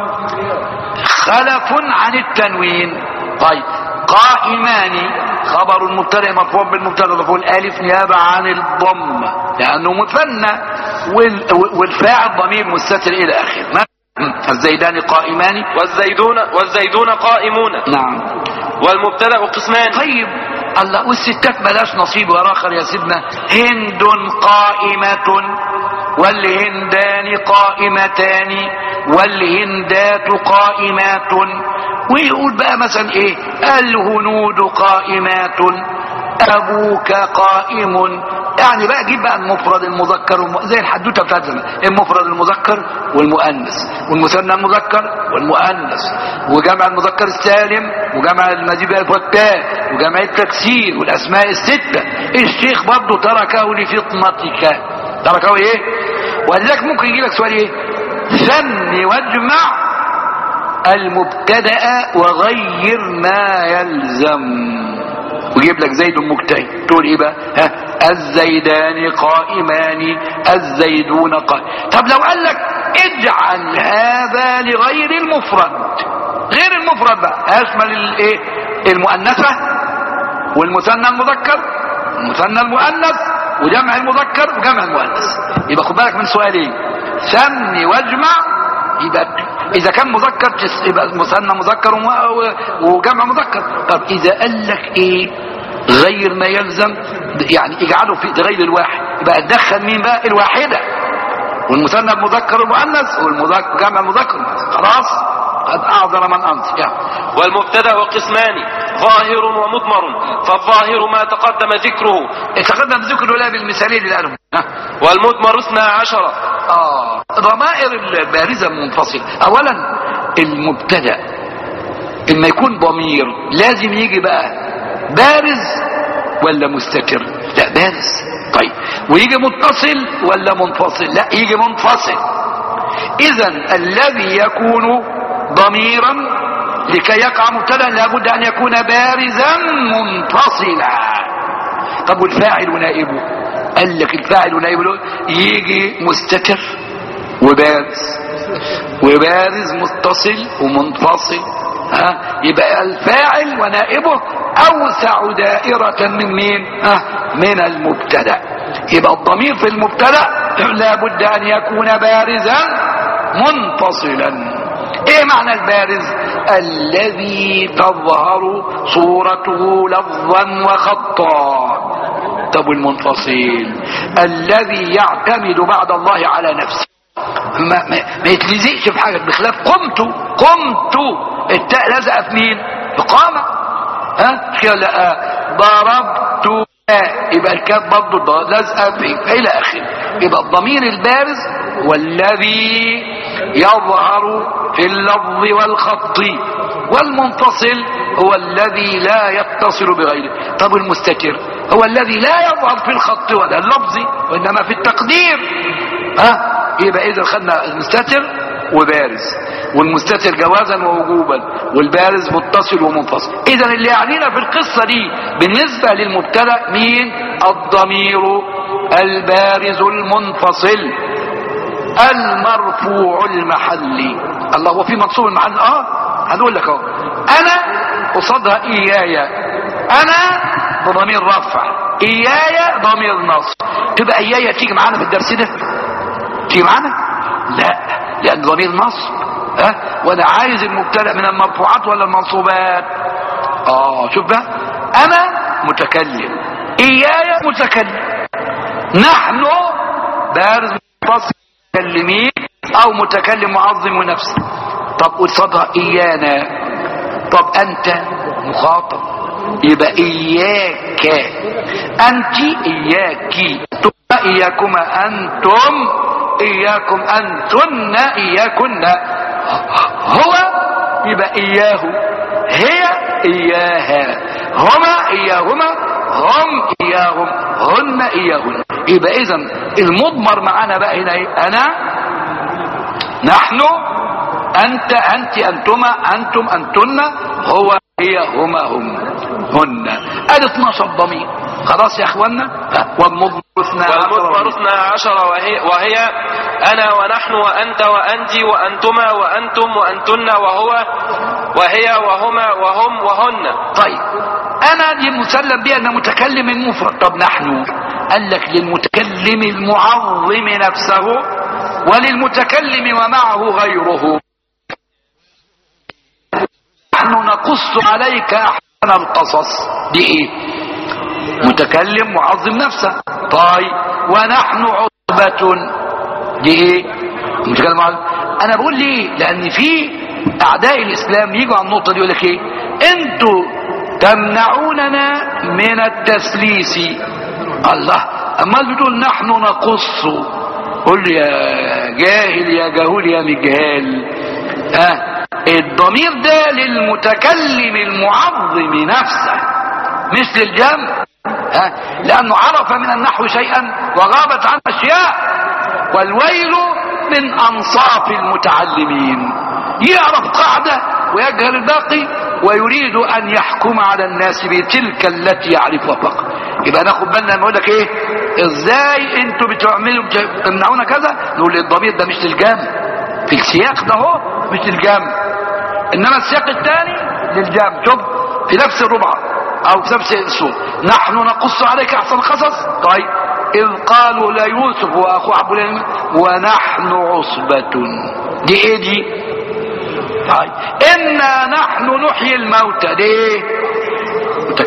Speaker 1: خلف عن التنوين طيب قائمان خبر المبتدا مرفوع بالمبتدا مرفوع الالف نيابة عن الضمة لانه مثنى والفاعل ضمير مستتر الى اخره الزيدان قائمان
Speaker 2: والزيدون والزيدون قائمون
Speaker 1: نعم
Speaker 2: والمبتدا قسمان
Speaker 1: طيب الله والستات ملاش نصيب وراخر يا سيدنا هند قائمة والهندان قائمتان والهندات قائمات ويقول بقى مثلا ايه الهنود قائمات ابوك قائم يعني بقى جيب بقى المفرد المذكر والم... زي الحدوته بتاعت زمان المفرد المذكر والمؤنث والمثنى المذكر والمؤنث وجمع المذكر السالم وجمع المزيد والتاء وجمع التكسير والاسماء السته الشيخ برضه تركه لفطنتك تركه ايه ولذلك ممكن يجي لك سؤال ايه ثني واجمع المبتدا وغير ما يلزم ويجيب لك زيد مجتهد تقول ايه بقى ها الزيدان قائمان الزيدون قائم طب لو قال لك اجعل هذا لغير المفرد غير المفرد بقى اشمل الايه المؤنثه والمثنى المذكر المثنى المؤنث وجمع المذكر وجمع المؤنث يبقى خد بالك من سؤالين سمي واجمع يبقى اذا كان مذكر يبقى مثنى مذكر وجمع مذكر طب اذا قال لك ايه غير ما يلزم يعني اجعله في غير الواحد يبقى تدخل مين بقى الواحدة والمثنى المذكر المؤنث والمذكر جمع المذكر خلاص قد اعذر من انصر يعني.
Speaker 2: والمبتدا قسمان ظاهر ومضمر فالظاهر ما تقدم ذكره
Speaker 1: تقدم ذكر ولا بالمثالين اللي قالهم ها.
Speaker 2: والمضمر اثنا عشر
Speaker 1: اه ضمائر البارزة المنفصلة اولا المبتدا اما يكون ضمير لازم يجي بقى بارز ولا مستتر لا بارز طيب ويجي متصل ولا منفصل لا يجي منفصل اذا الذي يكون ضميرا لكي يقع مبتدا لابد ان يكون بارزا منفصلا طب والفاعل ونائبه قال لك الفاعل ونائبه يجي مستتر وبارز وبارز متصل ومنفصل ها يبقى الفاعل ونائبه اوسع دائرة من مين ها من المبتدا يبقى الضمير في المبتدا لابد ان يكون بارزا منفصلا ايه معنى البارز الذي تظهر صورته لفظا وخطا طب والمنفصل الذي يعتمد بعد الله على نفسه ما, ما, ما يتلزقش في حاجه بخلاف قمت قمت التاء لازقه في مين في قامه ها لا ضربت يبقى الكاف برضه لازقه في الى اخره يبقى الضمير البارز والذي يظهر في اللفظ والخط والمنفصل هو الذي لا يتصل بغيره طب المستتر هو الذي لا يظهر في الخط ولا اللفظ وانما في التقدير ها يبقى اذا خدنا المستتر وبارز والمستتر جوازا ووجوبا والبارز متصل ومنفصل اذا اللي يعنينا في القصة دي بالنسبة للمبتدا مين الضمير البارز المنفصل المرفوع المحلي الله هو في منصوب المحل اه هنقول لك اهو انا قصادها اياي انا بضمير رفع اياي ضمير نصب تبقى اياي تيجي معانا في الدرس ده تيجي معانا لا لان ضمير نصب ها أه؟ وانا عايز المبتدا من المرفوعات ولا المنصوبات اه شوف بقى انا متكلم اياي متكلم نحن بارز متصل متكلمين او متكلم معظم ونفسه طب قصادها ايانا طب انت مخاطب يبقى اياك انت اياك ثم اياكما انتم اياكم انتن اياكن هو يبقى اياه هي اياها هما اياهما هم اياهم هن اياهن يبقى اذا المضمر معانا بقى هنا ايه انا نحن انت انت انتما انتم انتن هو هي هما هم هن ادي 12 ضمير خلاص يا اخوانا والمضمر اثنا
Speaker 2: والمضمر اثنا عشر وهي, وهي انا ونحن وانت وانت وانتما وانتم وانتن وهو وهي وهما وهم وهن
Speaker 1: طيب انا دي مسلم بها ان متكلم المفرد طب نحن قال لك للمتكلم المعظم نفسه وللمتكلم ومعه غيره نحن نقص عليك احسن القصص دي ايه متكلم معظم نفسه طيب ونحن عصبة دي ايه متكلم معظم انا بقول ليه لان في اعداء الاسلام يجوا على النقطة دي يقول لك ايه انتوا تمنعوننا من التسليس الله اما بتقول نحن نقص قل لي يا جاهل يا جهول يا مجهال ها الضمير ده للمتكلم المعظم نفسه مثل الجمع ها لانه عرف من النحو شيئا وغابت عن اشياء والويل من انصاف المتعلمين يعرف قاعده ويجهل الباقي ويريد ان يحكم على الناس بتلك التي يعرفها فقط يبقى ناخد بالنا نقول لك ايه ازاي انتوا بتعملوا تمنعونا كذا نقول الضمير ده مش للجامع في السياق ده هو مش للجامع انما السياق الثاني للجامع شوف في نفس الربع او في نفس السور نحن نقص عليك احسن القصص طيب اذ قالوا لا يوسف واخوه عبد الله ونحن عصبة دي ايه دي طيب انا نحن نحيي الموتى ليه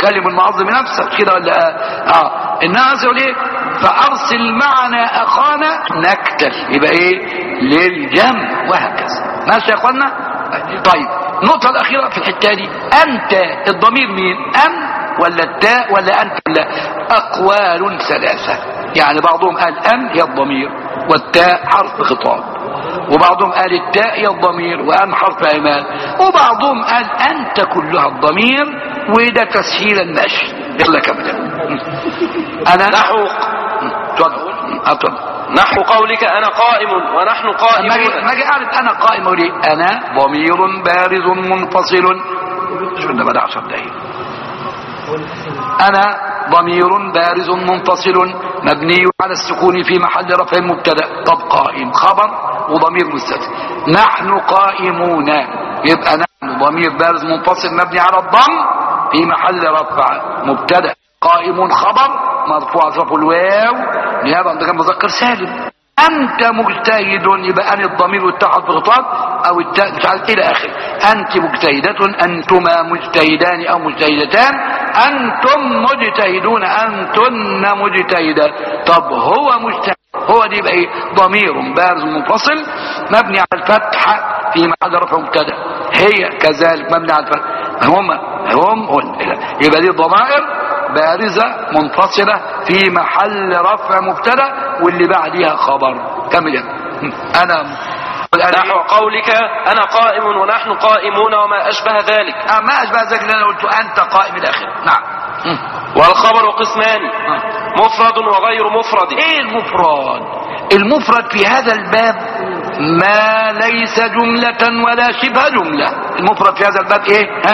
Speaker 1: تكلم المعظم نفسك كده ولا اه, آه. الناس يقول ايه فارسل معنا اخانا نكتل يبقى ايه للجمع وهكذا ماشي يا اخوانا طيب النقطة الأخيرة في الحتة دي أنت الضمير مين أم ولا التاء ولا أنت ولا أقوال ثلاثة يعني بعضهم قال أم هي الضمير والتاء حرف خطاب وبعضهم قال التاء هي الضمير وأم حرف أمان وبعضهم قال أنت كلها الضمير وده تسهيل المشي يلا كمل أنا
Speaker 2: نحو
Speaker 1: اتفضل اتفضل
Speaker 2: نحو قولك أنا قائم ونحن
Speaker 1: ما
Speaker 2: قائمون
Speaker 1: اجي اعرف انا قائم اقول ايه انا ضمير بارز منفصل شو ده بدأ عشر دقايق انا ضمير بارز منفصل مبني على السكون في محل رفع مبتدا طب قائم خبر وضمير مستتر نحن قائمون يبقى نحن ضمير بارز منفصل مبني على الضم في محل رفع مبتدا قائم خبر مرفوع صف الواو نيابه عن كان مذكر سالم انت مجتهد يبقى ان الضمير والتاء في خطاب او التاء مش عارف الى اخره انت مجتهدة انتما مجتهدان او مجتهدتان انتم مجتهدون انتن مجتهدات طب هو مجتهد هو دي يبقى ايه ضمير بارز منفصل مبني على الفتحة في محل رفع مبتدا هي كذلك مبني على الفتحة هم هم يبقى دي ضمائر بارزة منفصلة في محل رفع مبتدا واللي بعديها خبر كمل يا انا
Speaker 2: نحو قولك أنا قائم ونحن قائمون وما أشبه ذلك
Speaker 1: آه ما اشبه ذلك اللي انا قلته انت قائم الاخر نعم مم.
Speaker 2: والخبر قسمان مفرد وغير مفرد
Speaker 1: ايه المفرد المفرد في هذا الباب ما ليس جملة ولا شبه جملة المفرد في هذا الباب ايه ها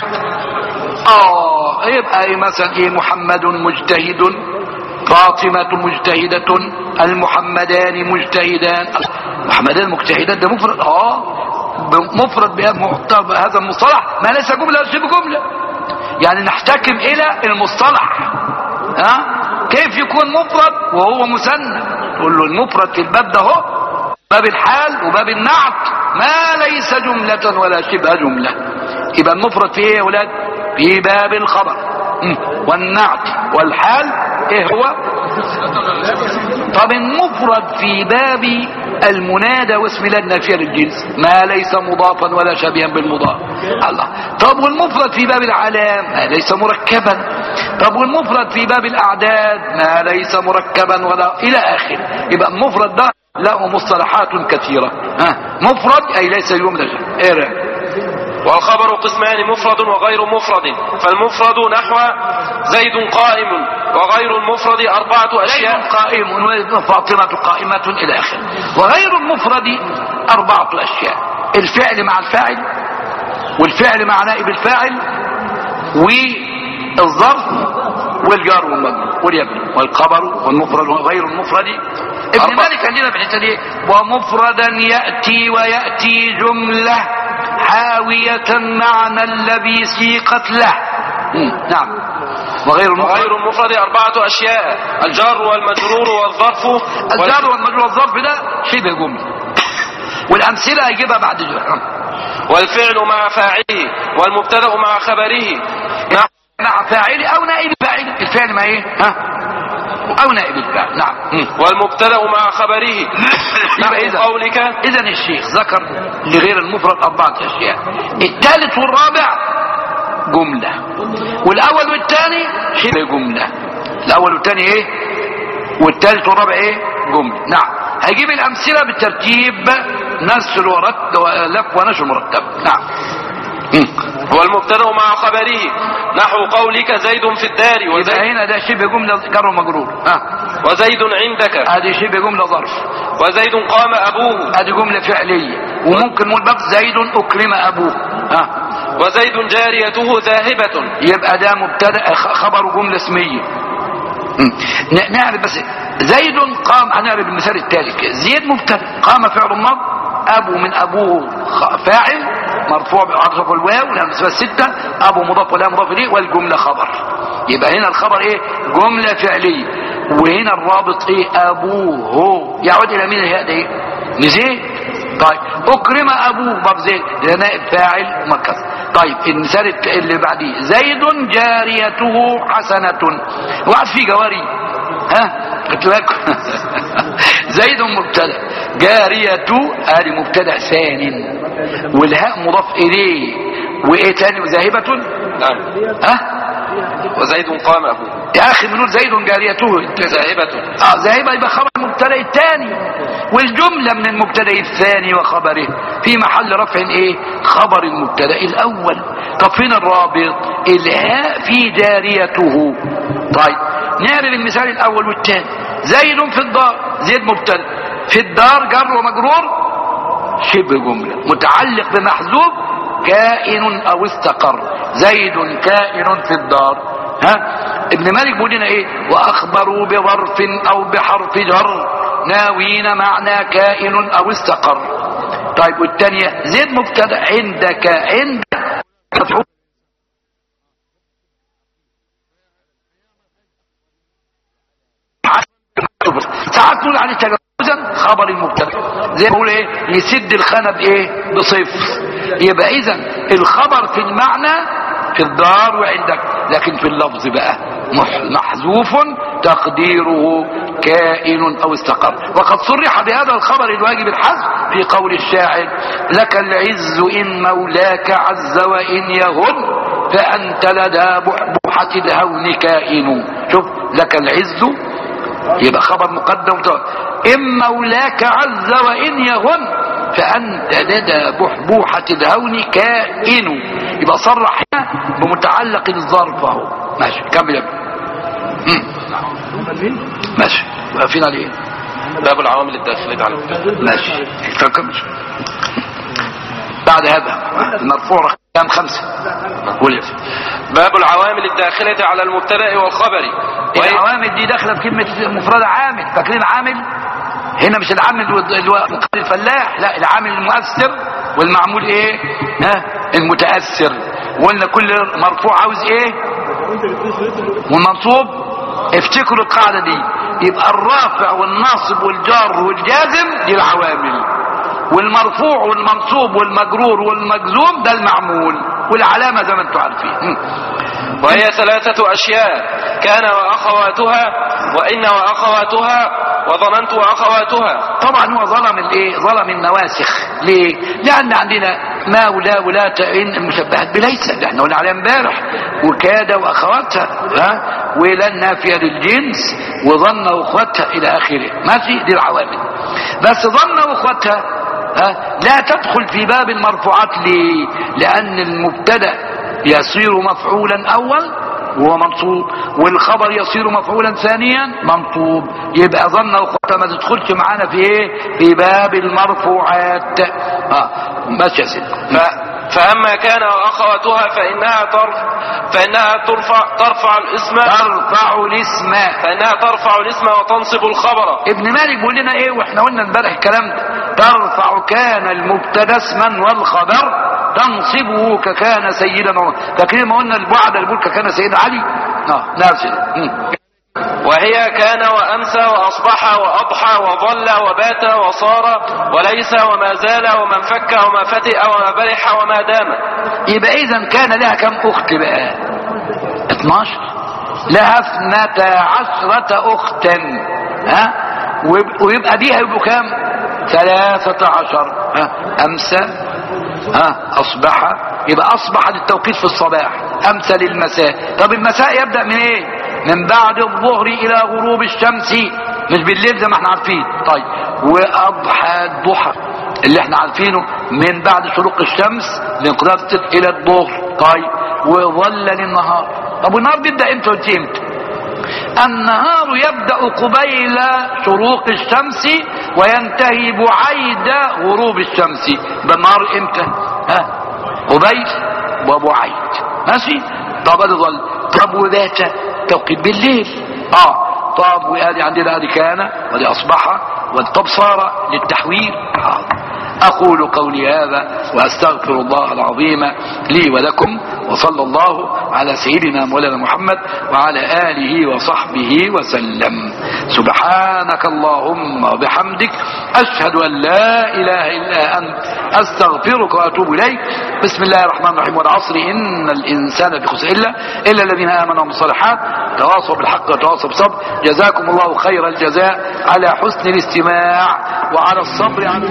Speaker 1: اه يبقى ايه مثلا ايه محمد مجتهد فاطمة مجتهدة المحمدان مجتهدان محمدان مجتهدات ده مفرد اه مفرد بهذا هذا المصطلح ما ليس جملة ولا شبه جملة يعني نحتكم الى المصطلح ها كيف يكون مفرد وهو مثنى تقول له المفرد في الباب ده هو باب الحال وباب النعت ما ليس جملة ولا شبه جملة يبقى المفرد في ايه يا ولاد في باب الخبر مم. والنعت والحال ايه هو طب المفرد في باب المنادى واسم لا النافية للجنس ما ليس مضافا ولا شبيها بالمضاف الله طب والمفرد في باب العلام ما ليس مركبا طب والمفرد في باب الاعداد ما ليس مركبا ولا الى اخره يبقى المفرد ده له مصطلحات كثيرة ها مفرد اي ليس جملة ايه رأيك؟
Speaker 2: والخبر قسمان مفرد وغير مفرد فالمفرد نحو زيد قائم وغير المفرد أربعة
Speaker 1: زيد
Speaker 2: أشياء
Speaker 1: قائم وفاطمة قائمة إلى آخره وغير المفرد أربعة أشياء الفعل مع الفاعل والفعل مع نائب الفاعل والظرف والجار والمجرور واليمن والخبر والمفرد وغير المفرد ابن
Speaker 2: أربعة.
Speaker 1: مالك عندنا في الحته دي ومفردا ياتي وياتي جمله حاويه معنى الذي سيقت له مم، نعم وغير المفرد
Speaker 2: وغير المفرد أربعة أشياء الجار والمجرور والظرف وال-
Speaker 1: الجار والمجرور والظرف ده شبه جمله والامثله هيجيبها بعد جمله
Speaker 2: والفعل مع فاعله والمبتدأ مع خبره نحو
Speaker 1: مع فاعل او نائب فاعل الفعل ما ايه ها او نائب الفاعل نعم مم.
Speaker 2: والمبتدأ مع خبره
Speaker 1: يبقى
Speaker 2: نحو
Speaker 1: إذا-
Speaker 2: قولك
Speaker 1: اذا الشيخ ذكر لغير المفرد اربعه اشياء الثالث والرابع جمله والاول والثاني شبه جمله الاول والثاني ايه والثالث والرابع ايه جمله نعم هيجيب الامثله بالترتيب نسل ورد ولف ونشر مرتب نعم مم.
Speaker 2: والمبتدأ مع خبره نحو قولك زيد في الدار
Speaker 1: يبقى
Speaker 2: وزيد,
Speaker 1: هنا ده شبه جمله جر ومجرور ها
Speaker 2: وزيد عندك
Speaker 1: هذه شبه جمله ظرف
Speaker 2: وزيد قام أبوه
Speaker 1: هذه جمله فعليه وممكن نقول بقى زيد اكرم ابوه ها
Speaker 2: وزيد جاريته ذاهبة
Speaker 1: يبقى ده مبتدا خ- خبر جمله اسميه مم. ن- نعرف بس زيد قام هنعرف المثال التالي كده. زيد مبتدا قام فعل ماض ابو من ابوه خ- فاعل مرفوع بعطف الواو الامثله السته ابو مضاف ولا مضاف اليه والجمله خبر يبقى هنا الخبر ايه جمله فعليه وهنا الرابط ايه ابوه يعود الى مين الهاء ده ايه لزيد طيب اكرم ابوه باب زيد ده نائب فاعل مكس طيب المثال الت- اللي بعديه زيد جاريته حسنة وقعد في جواري ها قلت لك زيد مبتدا جارية ادي مبتدا ثان والهاء مضاف اليه وايه تاني وذاهبة
Speaker 2: نعم
Speaker 1: ها
Speaker 2: وزيد قام أبوه
Speaker 1: يا اخي بنقول زيد جاريته انت
Speaker 2: ذاهبة
Speaker 1: اه ذاهبة يبقى خبر المبتدا الثاني والجملة من المبتدا الثاني وخبره في محل رفع ايه خبر المبتدا الاول طب فين الرابط الهاء في جاريته طيب نعرف المثال الاول والثاني زيد في الدار زيد مبتدا في الدار جر ومجرور شبه جملة متعلق بمحذوف كائن او استقر زيد كائن في الدار ها ابن مالك بيقول لنا ايه واخبروا بظرف او بحرف جر ناوين معنى كائن او استقر طيب والثانيه زيد مبتدا عندك عند مفعول ساعات نقول عليه تجاوزا خبر المبتدا زي ما بقول ايه يسد الخانه بايه بصفر يبقى اذا الخبر في المعنى في الدار وعندك لكن في اللفظ بقى مح- محذوف تقديره كائن او استقر وقد صرح بهذا الخبر الواجب الحذف في قول الشاعر لك العز ان مولاك عز وان يهن فانت لدى بحبوحه الهون كائن شوف لك العز يبقى خبر مقدم ومتأخر. إن مولاك عز وإن يهن فأنت لدى بحبوحة الهون كائن يبقى صرح هنا بمتعلق الظرف اهو ماشي كمل يا ابني. مم. ماشي واقفين على ايه
Speaker 2: باب العوامل الداخلية على المبتدا
Speaker 1: ماشي فكمل بعد هذا المرفوع رقم خمسة قول يا ابني.
Speaker 2: باب العوامل الداخلة على المبتدا والخبر وهي
Speaker 1: العوامل دي داخله في كلمه مفردة عامل فاكرين عامل هنا مش العامل اللي هو مقابل الفلاح لا العامل المؤثر والمعمول ايه ها المتاثر وقلنا كل مرفوع عاوز ايه والمنصوب افتكروا القاعده دي يبقى الرافع والناصب والجار والجازم دي العوامل والمرفوع والمنصوب والمجرور والمجزوم ده المعمول والعلامه زي ما انتم عارفين مم.
Speaker 2: وهي ثلاثة أشياء كان وأخواتها وإن وأخواتها وظننت وأخواتها
Speaker 1: طبعا هو ظلم الايه ظلم النواسخ ليه لان عندنا ما ولا ولا ان مشبهات بليس اللي احنا قلنا عليها امبارح وكاد واخواتها ها ولا النافيه للجنس وظن واخواتها الى اخره ماشي دي العوامل بس ظن واخواتها ها لا تدخل في باب المرفوعات ليه لان المبتدا يصير مفعولا اول وهو منصوب والخبر يصير مفعولا ثانيا منصوب يبقى ظن وخطة ما تدخلش معانا في ايه في باب المرفوعات اه ماشي يا سيدي
Speaker 2: ف... فأما كان وأخواتها فإنها ترفع فإنها ترفع ترفع الاسم
Speaker 1: ترفع الاسم
Speaker 2: فإنها ترفع الاسم وتنصب الخبر
Speaker 1: ابن مالك بيقول لنا ايه واحنا قلنا امبارح الكلام ده ترفع كان المبتدا اسما والخبر تنصبه ككان سيدنا عمر فاكرين ما قلنا البعد اللي بيقول ككان سيدنا علي اه نفس ده. مم.
Speaker 2: وهي كان وأمسى وأصبح وأضحى وظل وبات وصار وليس وما زال وما انفك وما فتئ وما برح وما دام
Speaker 1: يبقى اذا كان لها كم اخت بقى 12 لها اثنتا عشرة اختا ها ويب- ويبقى بيها يبقوا كام ثلاثة عشر ها امسى ها اصبح يبقى اصبح للتوقيت في الصباح امسى للمساء طب المساء يبدأ من ايه من بعد الظهر الى غروب الشمس مش بالليل زي ما احنا عارفين طيب واضحى الضحى اللي احنا عارفينه من بعد شروق الشمس لانقضاء الى الظهر طيب وظل للنهار طب والنهار بيبدا امتى وانتهي امتى النهار يبدا قبيل شروق الشمس وينتهي بعيد غروب الشمس ده النهار امتى ها قبيل وبعيد ماشي طب ادي ظل طب وذات توقيت بالليل اه طب وادي عندنا ادي كان وادي اصبح والطب صار للتحويل حاضر اقول قولي هذا واستغفر الله العظيم لي ولكم وصلى الله على سيدنا مولانا محمد وعلى آله وصحبه وسلم سبحانك اللهم وبحمدك أشهد أن لا إله إلا أنت أستغفرك وأتوب إليك بسم الله الرحمن الرحيم والعصر إن الإنسان في خسر إلا إلا الذين آمنوا بالصالحات تواصوا بالحق وتواصوا بالصبر جزاكم الله خير الجزاء على حسن الاستماع وعلى الصبر على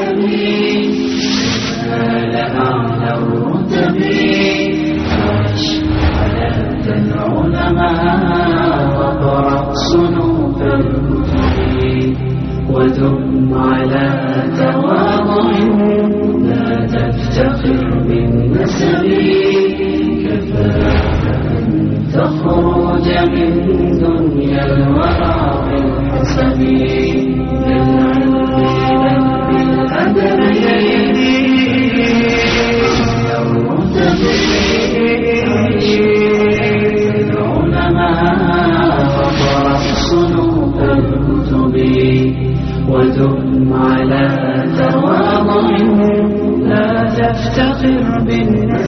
Speaker 3: أعلى الرتب حياة العلماء واقرأ صنوف الكتب ودم على تواضع لا تفتخر بالنسب كفاك أن تخرج من دنيا الورى بالحسب بالعلم بل ودم على تواضع لا تفتخر بالنسبة